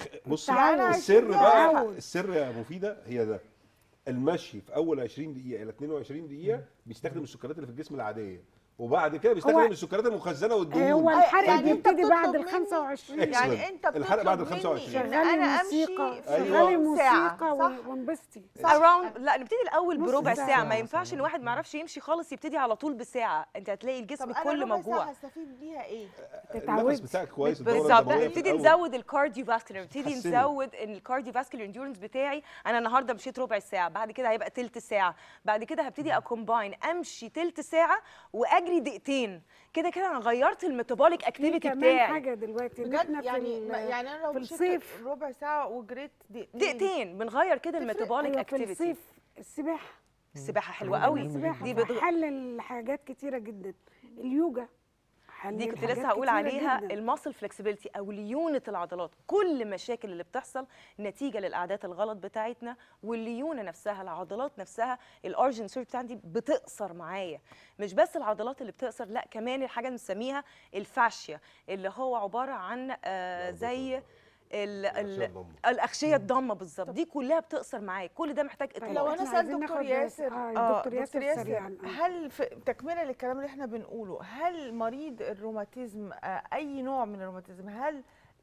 بص تعالى عشان السر بقى تعود. السر يا مفيده هي ده المشي في اول 20 دقيقه الى 22 دقيقه بيستخدم السكريات اللي في الجسم العاديه وبعد كده بيستخدم هو- السكريات المخزنه والدهون هو الحرق يعني أنت بيبتدي بعد بتطلب ال مني- 25 Excellent. يعني انت الحرق بعد ال بتطلب مني 25. ان شغلي انا امشي موسيقى في شغلي نص ساعة، موسيقى صح؟ و- وانبسطي around لا نبتدي الاول نص بربع ساعة. ساعه ما ينفعش ان واحد ما يعرفش يمشي خالص يبتدي على طول بساعه انت هتلاقي الجسم طب انا كله ربع موجوع ساعه هستفيد بيها ايه النفس بتاعك كويس الدورة بالظبط الدموية نبتدي في الأول. نزود الكارديو فاسكولار نبتدي تحسني. نزود ان الكارديو فاسكولار انديورنس بتاعي انا النهارده مشيت ربع ساعه بعد كده هيبقى تلت ساعه بعد كده هبتدي اكومباين امشي تلت ساعه واجري دقيقتين كده كده انا غيرت الميتابوليك في اكتيفيتي كمان بتاعي حاجه دلوقتي ان بجد احنا في يعني ال- ما- يعني انا لو في مشيت الصيف ربع ساعه وجريت دقيقتين دقيقتين بنغير كده الميتابوليك أيوة في اكتيفيتي الصيف السباحه السباحه حلوه قوي السباحه دي دي بتغ... بتحلل حاجات كتيره جدا اليوجا حلل دي كنت حاجات لسه هقول كتيرة عليها جداً. الماسل فلكسبيليتي او ليونه العضلات كل مشاكل اللي بتحصل نتيجه للعادات الغلط بتاعتنا والليونه نفسها العضلات نفسها الارجن سيرج بتاعتي بتقصر معايا مش بس العضلات اللي بتقصر لا كمان الحاجه اللي بنسميها الفاشيا اللي هو عباره عن آه زي ال ال الاغشيه الضامه بالظبط دي كلها بتقصر معايا كل ده محتاج طب اطلاق لو انا إحنا سالت عايزين دكتور ناخد ياسر آه، دكتور ياسر سريعاً، آه. هل في تكمله للكلام اللي احنا بنقوله هل مريض الروماتيزم آه، اي نوع من الروماتيزم هل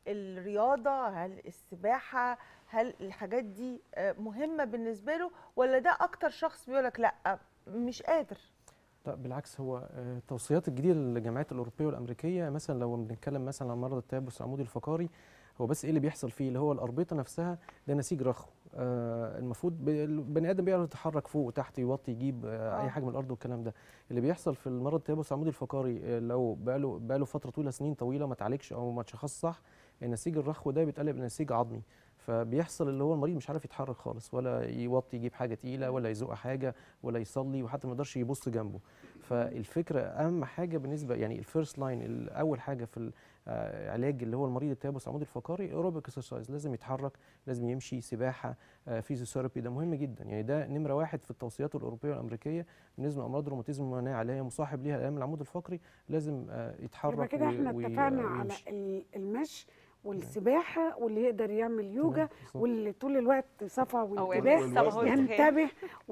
الرياضه هل السباحه هل الحاجات دي آه، مهمه بالنسبه له ولا ده اكتر شخص بيقول لك لا مش قادر لا بالعكس هو آه، التوصيات الجديده للجامعات الاوروبيه والامريكيه مثلا لو بنتكلم مثلا عن مرض التيبس العمودي الفقري هو بس ايه اللي بيحصل فيه اللي هو الاربطه نفسها ده نسيج رخو آه المفروض ب- البني ادم بيعرف يتحرك فوق وتحت يوطي يجيب آه آه. اي حاجه من الارض والكلام ده اللي بيحصل في المرض التيبس العمودي الفقري آه لو بقاله بقاله فتره طويله سنين طويله ما اتعالجش او ما اتشخص صح النسيج الرخو ده بيتقلب لنسيج عظمي فبيحصل اللي هو المريض مش عارف يتحرك خالص ولا يوطي يجيب حاجه تقيله ولا يزق حاجه ولا يصلي وحتى ما يقدرش يبص جنبه فالفكره اهم حاجه بالنسبه يعني الفيرست لاين اول حاجه في العلاج اللي هو المريض التيبس العمودي الفقري ايروبيك اكسرسايز لازم يتحرك لازم يمشي سباحه فيزيوثيرابي ده مهم جدا يعني ده نمره واحد في التوصيات الاوروبيه والامريكيه بالنسبه لامراض الروماتيزم المناعه اللي هي مصاحب ليها الام العمود الفقري لازم آه، يتحرك يبقى كده و- احنا و- اتفقنا على ويمشي. ال- المشي والسباحه واللي يقدر يعمل يوجا بالظبط. واللي طول الوقت صفا أو وانتباه والوزن. ينتبه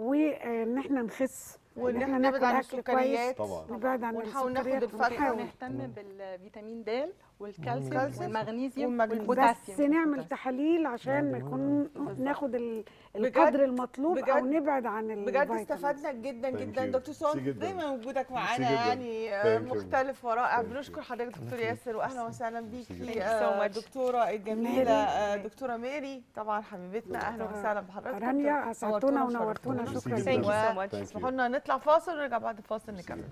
وان احنا نخس وان وإن احنا نبعد ناكل عن أكل كويس، السكريات طبعا نبعد عن ونحاول ناخد السكريات الفاكهه ونحاول. نهتم بالفيتامين د والكالسيوم والكالسيوم والمغنيسيوم بس والبوتاسيوم نعمل تحاليل عشان ده نكون بالظبط. ناخد ال- بجد- القدر المطلوب او بجد- نبعد عن بجد الفيتامينز. استفدنا جدا Thank جدا you. دكتور سون Merci جداً. دايما وجودك Merci معانا جداً. يعني آه، Thank you. مختلف ورائع Thank you. بنشكر حضرتك دكتور you. ياسر واهلا وسهلا Merci بيكي جداً. آه، so much. دكتوره الجميله ميري. آه، دكتوره ميري طبعا حبيبتنا اهلا دكتورة وسهلا بحضرتك رانيا، دكتور. أسعدتونا نورتونا ونورتونا. وشرفتونا. شكراً Thank you so much. اسمحوا لنا نطلع فاصل ونرجع بعد الفاصل نكمل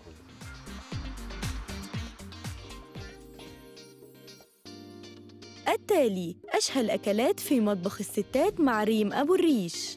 التالي أشهى الأكلات في مطبخ الستات مع ريم أبو الريش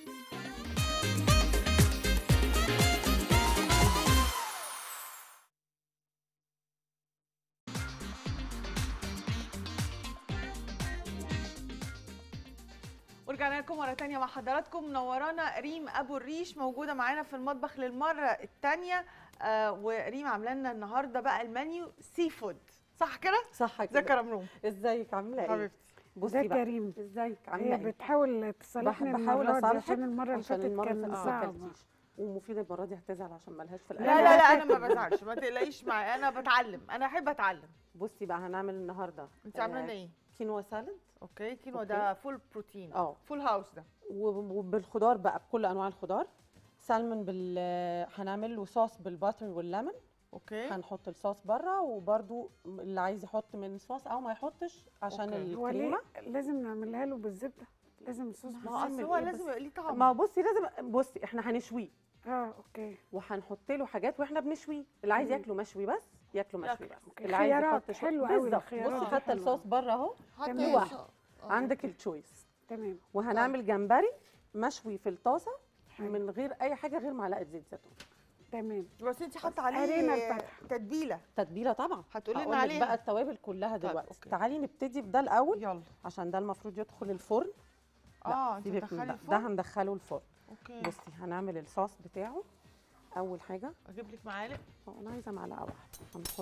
ورجعنا لكم مرة تانية مع حضراتكم منورانا ريم أبو الريش موجودة معانا في المطبخ للمرة التانية آه وريم عاملة لنا النهاردة بقى المنيو سي فود صح كده؟ صح كده ازيك يا رمروم؟ ازيك عامله ايه حبيبتي بصي ازيك يا بقى ريم ازيك هي عامله ايه بتحاول تصالحنا بح- بحاول المرة دي اصالحك عشان المرة اللي عشان فاتت المره اللي كان فاتت ما صعب اكلتيش ومفيده المره دي هتزعل عشان ملهاش في لا الاكل لا لا أنا ما بزعلش ما تقلقيش معايا أنا بتعلم أنا أحب أتعلم بصي بقى هنعمل النهارده أنت عاملة لنا آه، إيه؟ كينوا سالاد اوكي كينوا أوكي. ده فول بروتين اه فول هاوس ده وب- وبالخضار بقى بكل انواع الخضار سالمون بال هنعمل له صوص بالباتر والليمون اوكي هنحط الصوص بره وبرده اللي عايز يحط من صوص او ما يحطش عشان أوكي. هو ليه الكريمه لازم نعملها له بالزبدة لازم الصوص ما هو أصل بالزبدة هو إيه لازم بس؟ يبقى ليه طعم ما هو بصي لازم بصي احنا هنشويه اه اوكي وهنحط له حاجات واحنا بنشويه اللي عايز مم. ياكله مشوي بس ياكله مشوي ياكل. بس أوكي. اللي عايز خيارات. يحط شو- حلوة أوي بالظبط. الخيارات بصي دي حتى حلوة. الصوص بره اهو حتى في الصوص. واحد آه. عندك التشويس تمام وهنعمل جمبري مشوي في الطاسه من غير اي حاجه غير معلقه زيت زيتون تمام بس انت حاطه قرينا عليه الفتح. تدبيله تتبيله طبعا هتقولي لنا هقولك عليها بقى التوابل كلها دلوقتي أوكي. تعالي نبتدي بده الاول يلا عشان ده المفروض يدخل الفرن لا، اه انت سيبك من بتدخلي ده. الفرن ده هندخله الفرن اوكي بصي هنعمل الصوص بتاعه اول حاجه اجيب لك معالق اه انا عايزه معلقه واحده هنحط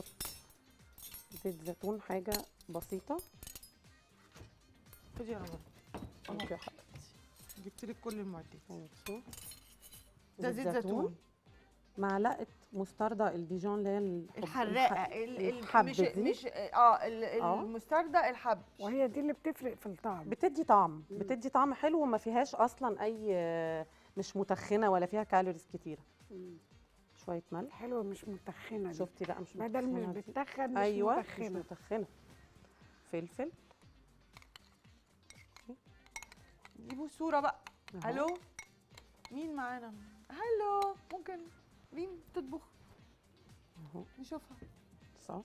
زيت زيتون حاجه بسيطه خدي يا رمضان اوكي يا حبيبتي جبت لك كل المعدات ماشي. ده زيت زيتون معلقه مستردة الديجون اللي هي الحب- الحراقه الح- ال- ال- الحب مش دي مش اه ال- آه. المستردة الحب وهي دي اللي بتفرق في الطعم بتدي طعم بتدي طعم حلو وما فيهاش اصلا اي مش متخنه ولا فيها كالوريز كتيره مم. شويه ملح حلوه مش متخنه دي. شفتي بقى مش بدل مش متخنة دي. بتتخن مش ايوه متخنة. مش متخنه فلفل جيبوا صورة بقى أهو. الو مين معانا هلو ممكن مين تطبخ اهو نشوفها صوص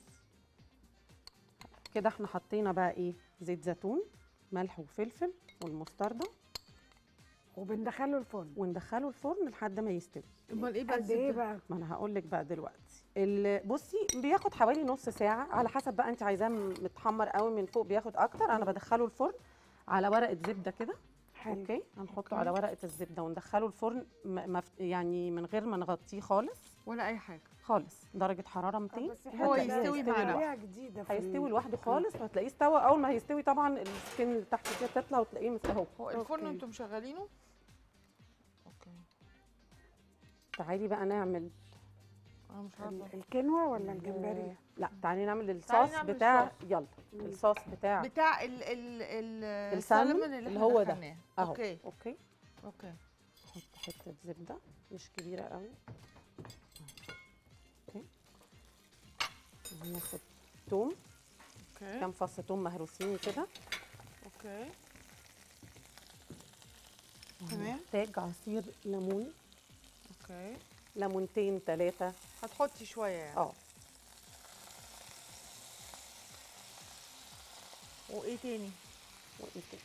كده احنا حطينا بقى ايه زيت زيتون ملح وفلفل والمستردة وبندخله الفرن وندخله الفرن لحد ما يستوي امال ايه بقى قد ايه الزبدة؟ بقى ما انا هقول لك بقى دلوقتي ال- بصي بياخد حوالي نص ساعه على حسب بقى انت عايزاه م- متحمر قوي من فوق بياخد اكتر انا بدخله الفرن على ورقه زبده كده حلو. اوكي هنحطه أوكي. على ورقه الزبده وندخله الفرن م- مف... يعني من غير ما نغطيه خالص ولا اي حاجة خالص درجه حراره 200 بس هو هتلاقيها يستوي معانا. طريقة جديده في هيستوي ال- لوحده خالص وهتلاقيه استوى اول ما هيستوي طبعا السكن اللي تحت كده تطلع وتلاقيه مستوي هو الفرن أوكي. انتم مشغلينه اوكي تعالي بقى نعمل انا مش ال- عارفة الكنوة ولا الجمبري لا تعالي نعمل تعالي الصوص نعمل بتاع الصوص. يلا الصوص بتاع بتاع ال ال ال السلمون اللي, اللي احنا هو ده دخلناه. اهو اوكي اوكي اوكي نحط حته زبده مش كبيره قوي اوكي هناخد توم اوكي كام فص توم مهروسين كده اوكي تمام وهنحتاج عصير ليمون اوكي ليمونتين ثلاثه هتحطي شوية يعني اه وايه تاني وايه تاني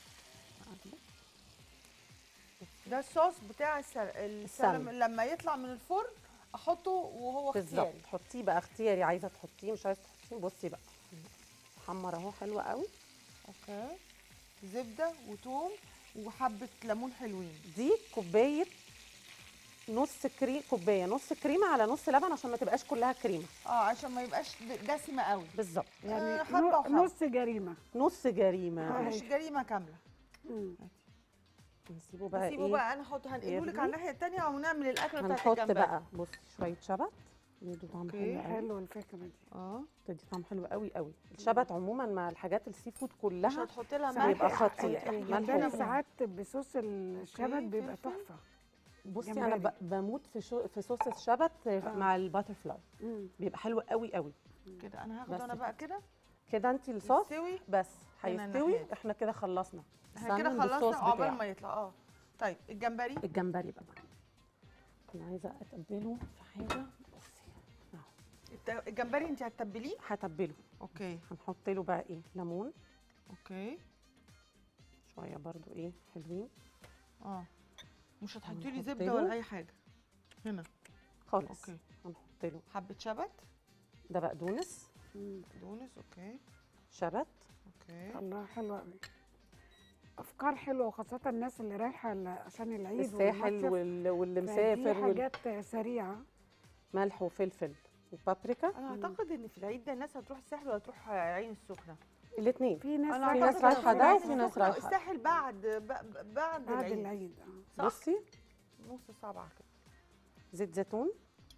ده الصوص بتاع السل... السلم لما يطلع من الفرن احطه وهو بالظبط اختياري حطيه بقى اختياري عايزه تحطيه مش عايزه تحطيه بصي بقى حمر اهو حلوه قوي اوكي زبده وتوم وحبه ليمون حلوين دي كوبايه نص كريم كوبايه نص كريمه على نص لبن عشان ما تبقاش كلها كريمه اه عشان ما يبقاش د- دسمه قوي بالظبط يعني يعني حبه نو- وحبه نص جريمه نص جريمه آه. مش جريمه كامله مم. نسيبه بقى نسيبه ايه بقى انا احط هنقله لك يغلي. على الناحيه الثانيه ونعمل الاكله بتاعت هنحط الجمبري بقى بصي شويه شبت يدوا طعم اوكي حلو قوي حلو الفكره دي اه تدي طعم حلو قوي قوي الشبت عموما مع الحاجات السي فود كلها مش هتحطي لها ساعات بيبقى ال- خطير ال- ملح الجمبري وفلفل. ساعات بصوص الشبت بيبقى تحفه بصي جمبري. انا ب- بموت في شو في صوص الشبت مع الباتر فلاي بيبقى حلو قوي قوي كده انا هاخد بس انا بقى كده كده انت الصوص يستوي بس هنا هيستوي الناحية دي. احنا كده خلصنا احنا كده استنى بالصوص خلصنا عقبال بتاعه. ما يطلع اه طيب الجمبري الجمبري بقى انا عايزه اتبله في حاجه بصي الت- الجمبري انت هتتبليه هتبله اوكي هنحط له بقى ايه ليمون اوكي شويه برضو ايه حلوين اه مش هتحطي لي هنحط زبده له- ولا اي حاجه هنا خالص اوكي هنحط له حبه شبت ده بقدونس بقدونس اوكي شبت اوكي الله حلوه قوي افكار حلوه وخاصه الناس اللي رايحه ل- عشان العيد الساحل والمصيف. وال- واللي فدي مسافر وال- حاجات سريعه ملح وفلفل وبابريكا انا اعتقد ان في العيد ده الناس هتروح الساحل ولا تروح عين السخنه الاثنين في ناس انا في أعتقد ناس رايحه إن ده عين وفي ناس السخنة رايحه الساحل بعد ب- بعد, بعد العيد العيد صح؟ بصي نص سبعة كده زيت زيتون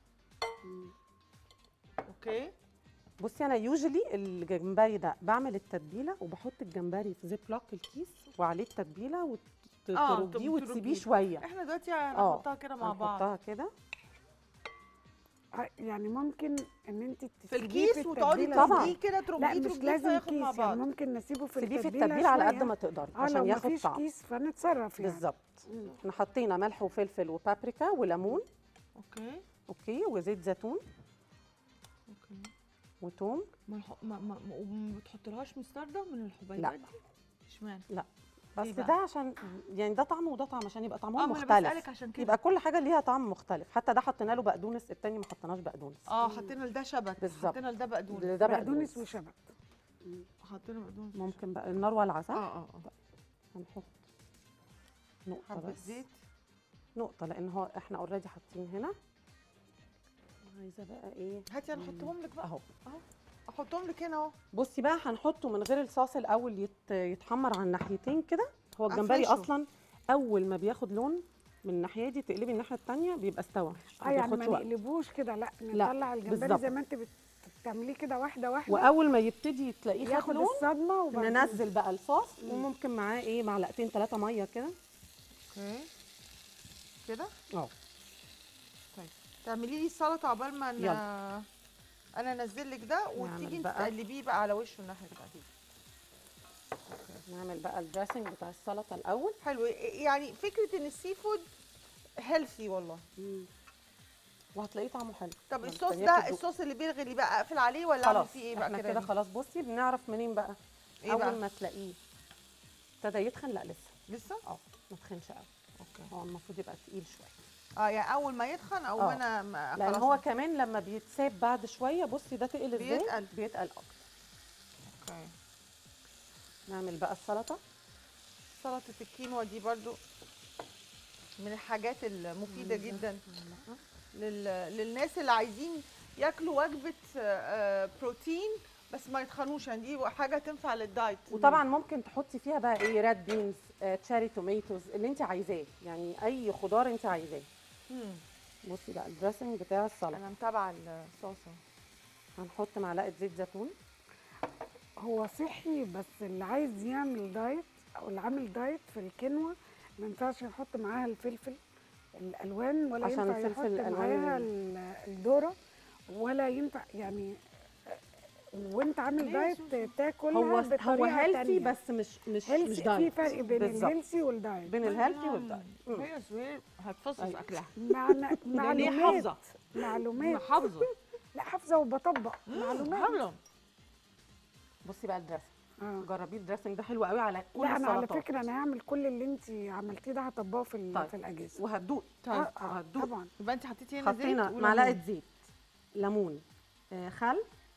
اوكي بصي انا يوجولي الجمبري ده بعمل التتبيله وبحط الجمبري في زيب لوك الكيس وعليه التتبيله وتخرجيه تم- وتسيبيه ترجيه. شويه احنا دلوقتي آه، هنحطها كده مع بعض هنحطها كده آه، يعني ممكن ان انت في الكيس وتقعدي تسيبيه كده ترجيه لا مش ترجيه لازم فياخد كيس مع يعني بعض ممكن نسيبه في سيبيه في التتبيله التتبيله على قد شوية. ما تقدري اه عشان لو ياخد مفيش طعم كيس فنتصرف يعني بالظبط احنا حطينا ملح وفلفل وبابريكا وليمون اوكي اوكي وزيت زيتون اوكي وتوم ما الح- ما ما ما- وما بتحطلهاش مستردة من الحبيبات لا. دي اشمعنى لا بس ليه بقى؟ ده عشان يعني ده طعم وده طعم عشان يبقى آه، طعمهم ما أنا مختلف بسألك عشان كده. يبقى كل حاجه ليها طعم مختلف حتى ده حطينا له بقدونس التاني ما حطيناش بقدونس اه حطينا لده شبت بالظبط. حطينا لده بقدونس ده بقدونس وشبت حطينا بقدونس ممكن بقى النار والعه صح؟ اه اه اه هنحط نقطه حبة بس زيت نقطه لان هو احنا اوريدي حاطين هنا عايزه بقى ايه هاتي انا احطهم لك بقى اهو اهو احطهم لك هنا اهو بصي بقى هنحطه من غير الصوص الاول يت... يتحمر على الناحيتين كده هو الجمبري أفرشه. اصلا اول ما بياخد لون من الناحيه دي تقلبي الناحيه الثانيه بيبقى استوى اه يعني ما بياخدش وقت. نقلبوش كده لا لا، نطلع الجمبري بالظبط. زي ما انت بت- بتعمليه كده واحده واحده واول ما يبتدي تلاقيه خد ياخد لون الصدمه وبعدين ننزل بقى الصوص وممكن معاه ايه معلقتين ثلاثه ميه كده اوكي كده اه طيب تعملي لي السلطه عقبال ما يلا. انا انا انزل لك ده وتيجي نعمل انت بقى. تقلبيه بقى على وشه الناحيه الثانيه نعمل بقى الدريسنج بتاع السلطه الاول حلو يعني فكره ان السي فود هيلثي والله وهتلاقيه طعمه حلو طب لما الصوص تستنيه ده تدوق. الصوص اللي بيرغلي بقى اقفل عليه ولا اعمل خلاص فيه ايه بقى احنا كده كده خلاص بصي بنعرف منين بقى إيه اول بقى؟ ما تلاقيه ابتدى يتخن لا لسه لسه اه ما تخنش قوي اوكي هو المفروض يبقى تقيل شويه اه يعني اول ما يتخن او آه. انا ما لان خلاص هو كمان لما بيتساب بعد شويه بصي ده تقل ازاي بيتقل. بيتقل اكتر اوكي نعمل بقى السلطه سلطه الكينوا دي برضو من الحاجات المفيده جدا لل... للناس اللي عايزين ياكلوا وجبه آه، بروتين بس ما يتخنوش يعني دي حاجه تنفع للدايت وطبعا ممكن تحطي فيها بقى ايه راد بينز آه، تشاري توميتوز اللي انت عايزاه يعني اي خضار انت عايزاه مم. بصي بقى الدريسنج بتاع السلطه انا متابعه الصوصه هنحط معلقه زيت زيتون هو صحي بس اللي عايز يعمل دايت او اللي عامل دايت في الكينوا ما ينفعش يحط معاها الفلفل الالوان ولا عشان ينفع الفلفل يحط الألوان معاها ال- الذره ولا ينفع يعني وانت عامل دايت تاكلها هو هو بطريقه هيلثي تانية. بس مش مش هيلثي مش في دايت فرق بين بالظبط. الهيلثي والدايت بين الهيلثي والدايت مم. هي زوير هتفصص أيوة. اكلها معنا ليه معلومات حافظة؟ معلومات حافظه لا حافظه وبطبق معلومات حافظه بصي بقى الدريسنج آه. جربيه الدريسنج ده حلو قوي على كل لا انا على السلطات فكره انا هعمل كل اللي انت عملتيه ده هطبقه في ال- طيب. في الاجازه وهتدوق طيب آه، هتدوق طبعا يبقى انت حطيتي هنا زيت حطينا وليمون. معلقه زيت ليمون آه خل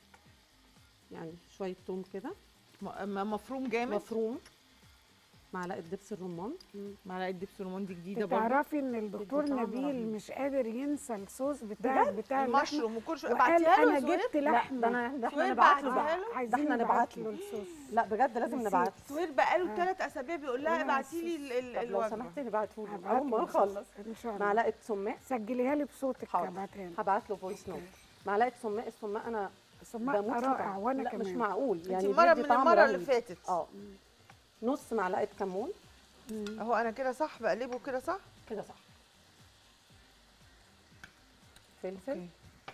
يعني شويه توم كده م- م- مفروم جامد مفروم معلقه دبس الرمان معلقه دبس رمان دي جديده برضه تعرفي ان الدكتور بيدي طعم نبيل رهيب. مش قادر ينسى الصوص بتاع بجد؟ بتاع اللحمة. المشروم وكل شويه وقال ابعتيها له انا يا زوير؟ جبت لا لحمه ده انا ده احنا سوير نبعت له بعتها بقى له؟ ده عايزين احنا نبعت له الصوص لا بجد لازم نسيت. نبعت سوير بقاله آه. ثلاث اسابيع بيقول لها قولي ابعتي لي ال- ال- طب لو الوجبه سمحتي نبعته له هبعت اول ما له نخلص ان شاء الله معلقه سماق سجليها لي بصوتك حاضر هبعتها لي هبعت له فويس نوت معلقه سماق السماق انا السماق بموت فيه رائع طبعاً. وانا لا كمان مش معقول انت يعني مره بيدي من طعم المره اللي رهيب. فاتت اه نص معلقه كمون اهو انا كده صح بقلبه كده صح كده صح فلفل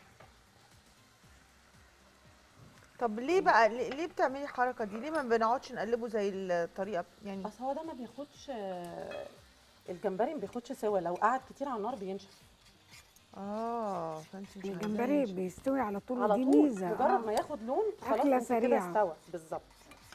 طب ليه بقى ليه ليه بتعملي الحركه دي ليه ما بنقعدش نقلبه زي الطريقه يعني اصل هو ده ما بياخدش آه، الجمبري ما بياخدش سوا لو قعد كتير على النار بينشف اه فانت مش الجمبري عايزاه بيستوي على طول على ودي طول ميزه مجرد ما ياخد لون خلاص أكلة انت كده سريعة. استوى بالظبط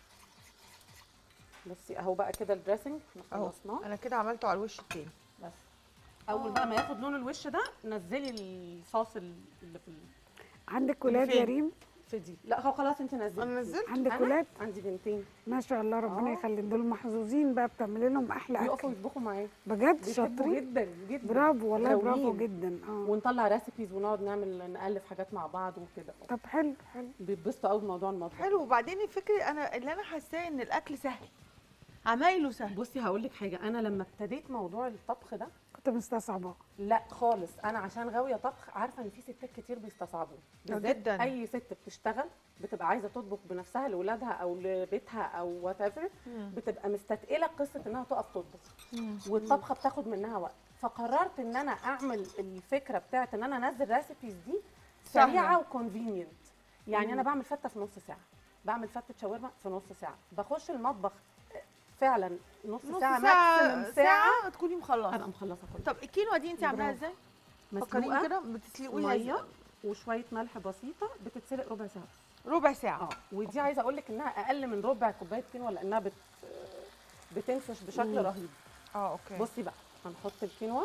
بصي اهو بقى كده الدريسنج احنا اهو خلصناه انا كده عملته على الوش التاني بس اول بقى ما ياخد لون الوش ده نزلي الصوص اللي في ال- عندك اللي ولاد يا فين؟ ريم في دي لا هو خلاص انت نزلتي انا نزلت عندك أنا ولاد عندي بنتين ما شاء الله ربنا آه. يخلي دول محظوظين بقى بتعملي لهم احلى بيقفوا اكل يطبخوا معايا بجد بيحبوا شاطرين جدا جدا برافو والله برافو غاويين. جدا اه ونطلع ريسيبيز ونقعد نعمل نالف حاجات مع بعض وكده طب حلو حلو بيتبسطوا قوي بموضوع المطبخ حلو وبعدين الفكرة انا اللي انا حاساه ان الاكل سهل عمايله سهل بصي هقول لك حاجه انا لما ابتديت موضوع الطبخ ده كنت مستصعباه لا خالص انا عشان غاويه طبخ عارفه ان في ستات كتير بيستصعبوه آه بالذات جداً. اي ست بتشتغل بتبقى عايزه تطبخ بنفسها لاولادها او لبيتها او وات ايفر مم. بتبقى مستثقله قصه انها تقف تطبخ والطبخه بتاخد منها وقت فقررت ان انا اعمل الفكره بتاعت ان انا انزل ريسيبيز دي سهلة. سريعه وكونفينينت يعني مم. انا بعمل فته في نص ساعه بعمل فته شاورما في نص ساعه بخش المطبخ فعلا نص, نص ساعه ساعة ماكسيمم ساعه ساعة تكوني مخلصة ابقى مخلصه كله طب الكينوا دي انت عاملاها برافو. ازاي؟ فكريني مسلوقة، كده بتسلقيها ميه ازاي؟ وشويه ملح بسيطه بتتسلق ربع ساعه ربع ساعة اه ودي عايزه اقول لك انها اقل من ربع كوبايه كينوا لانها بت بتنفش بشكل مم. رهيب اه اوكي بصي بقى هنحط الكينوا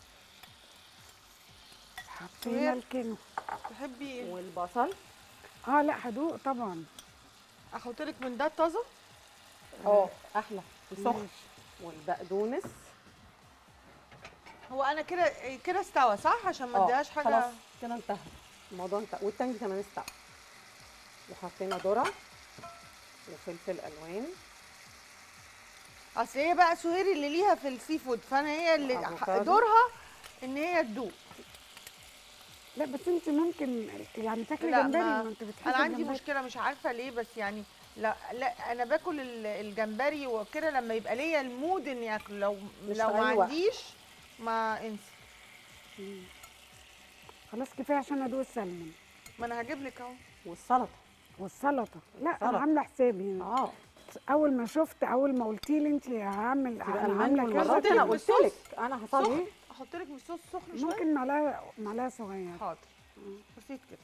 حطينا الكينو تحبي والبصل اه لا هدوق طبعا احط لك من ده طازة؟ اه احلى وسخن ماشي. والبقدونس هو انا كده كده استوى صح عشان ما آه، اديهاش حاجة خلاص كده انتهى الموضوع انتهى والتاني كمان استوى وحطينا ذره وفلفل الوان اصل هي بقى سهير اللي ليها في السي فود فانا هي اللي أفوكادو. دورها ان هي تدوق لا بس انت ممكن يعني تاكلي لا جمبري ما ما انت بتحبي انا عندي الجمبري. مشكله مش عارفه ليه بس يعني لا لا انا باكل ال- الجمبري وكده لما يبقى ليا المود اني اكله لو مش لو في ما أي وقت. عنديش ما انسي خلاص كفايه عشان ادوق السلمون ما انا هجيب لك اهو والسلطه والسلطه لا انا سلطة. عامله حسابي اه اول ما شفت اول ما قلتي لي انت هعمل يبقى انا المانجا عامله والمرات كذا انا كده. قلت لك انا هطلع سخن احط لك من الصوص سخن شويه ممكن معلقه معلقه صغيره حاضر بسيط كده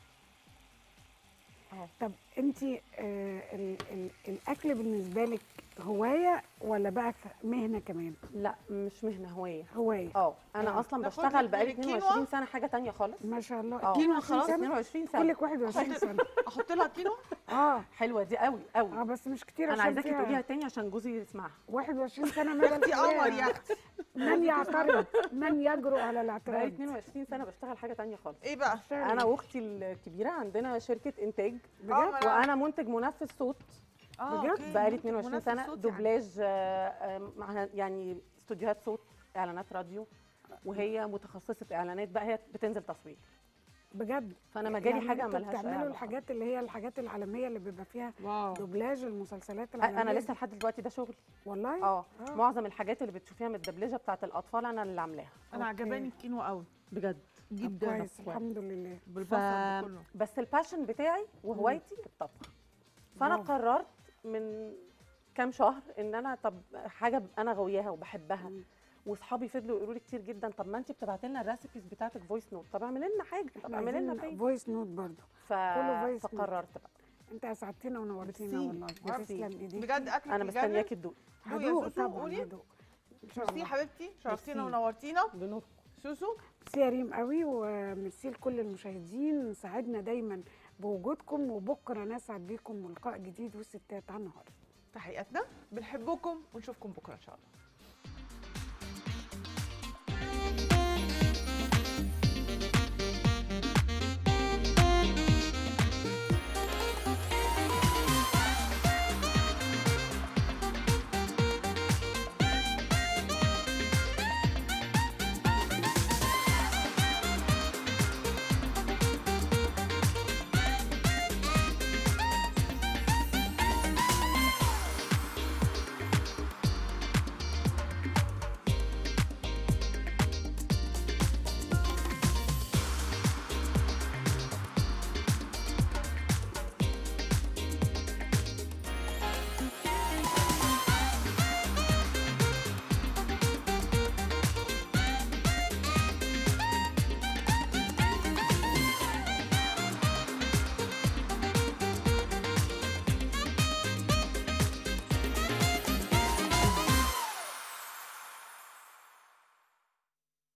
طب انت آه ال ال الاكل بالنسبه لك هوايه ولا بقى ف- مهنه كمان لا مش مهنه هوايه هوايه اه انا آه. اصلا ناخد بشتغل لك بقالي من الكينوا؟ 22 سنه حاجه تانية خالص ما شاء الله اه 22 خلاص سنه 22 سنه كلك 21 سنه احط لها كيلو اه حلوه دي قوي قوي اه بس مش كتير انا عشان عايزاكي فيها تقوليها تاني عشان جوزي يسمعها 21 سنه مدى اختي الحياة. قمر يا اختي من يعترض من يجرؤ على بقالي الاعتراض 22 سنه بشتغل حاجه تانية خالص ايه بقى انا واختي الكبيره عندنا شركه انتاج بجد؟ آه، وانا منتج منفذ صوت اه بجد؟ أوكي. بقالي منتج 22 منفذ سنه صوت يعني. دوبلاج آه، آه، مع يعني استوديوهات صوت اعلانات راديو وهي متخصصه اعلانات بقى هي بتنزل تصوير بجد فانا مجالي يعني حاجه انتوا ملهاش أي بتعملوا علاقة. الحاجات اللي هي الحاجات العالميه اللي بيبقى فيها واو دوبلاج المسلسلات العالميه انا لسه لحد دلوقتي ده شغلي والله اه معظم الحاجات اللي بتشوفيها من الدبلجه بتاعت الاطفال انا اللي عاملاها انا أوكي. عجباني الكينوا قوي بجد طب جدا كويس الحمد لله ف... بالبصل بكله بس الباشن بتاعي وهوايتي الطبخ فانا برافو. قررت من كام شهر ان انا طب حاجه انا غاوياها وبحبها واصحابي فضلوا يقولوا لي كتير جدا طب ما انت بتبعتي لنا الريسيبيز بتاعتك فويس نوت طب اعملي لنا حاجه طب اعملي لنا بيج فويس نوت برضه ف... كله voice note. فقررت بقى انت اسعدتينا ونورتينا ميرسي. والله ميرسي. تسلم ايديك بجد اكلك انا يجنن. مستنياكي تدوقي دوقي يا هدوق سوسو، طبعا قولي. هدوق ان شاء ميرسي الله حبيبتي شرفتينا ميرسي. ونورتينا بنور سوسو ميرسي يا ريم قوي وميرسي لكل المشاهدين سعدنا دايما بوجودكم وبكره نسعد بيكم ولقاء جديد والستات على النهار تحياتنا بنحبكم ونشوفكم بكره ان شاء الله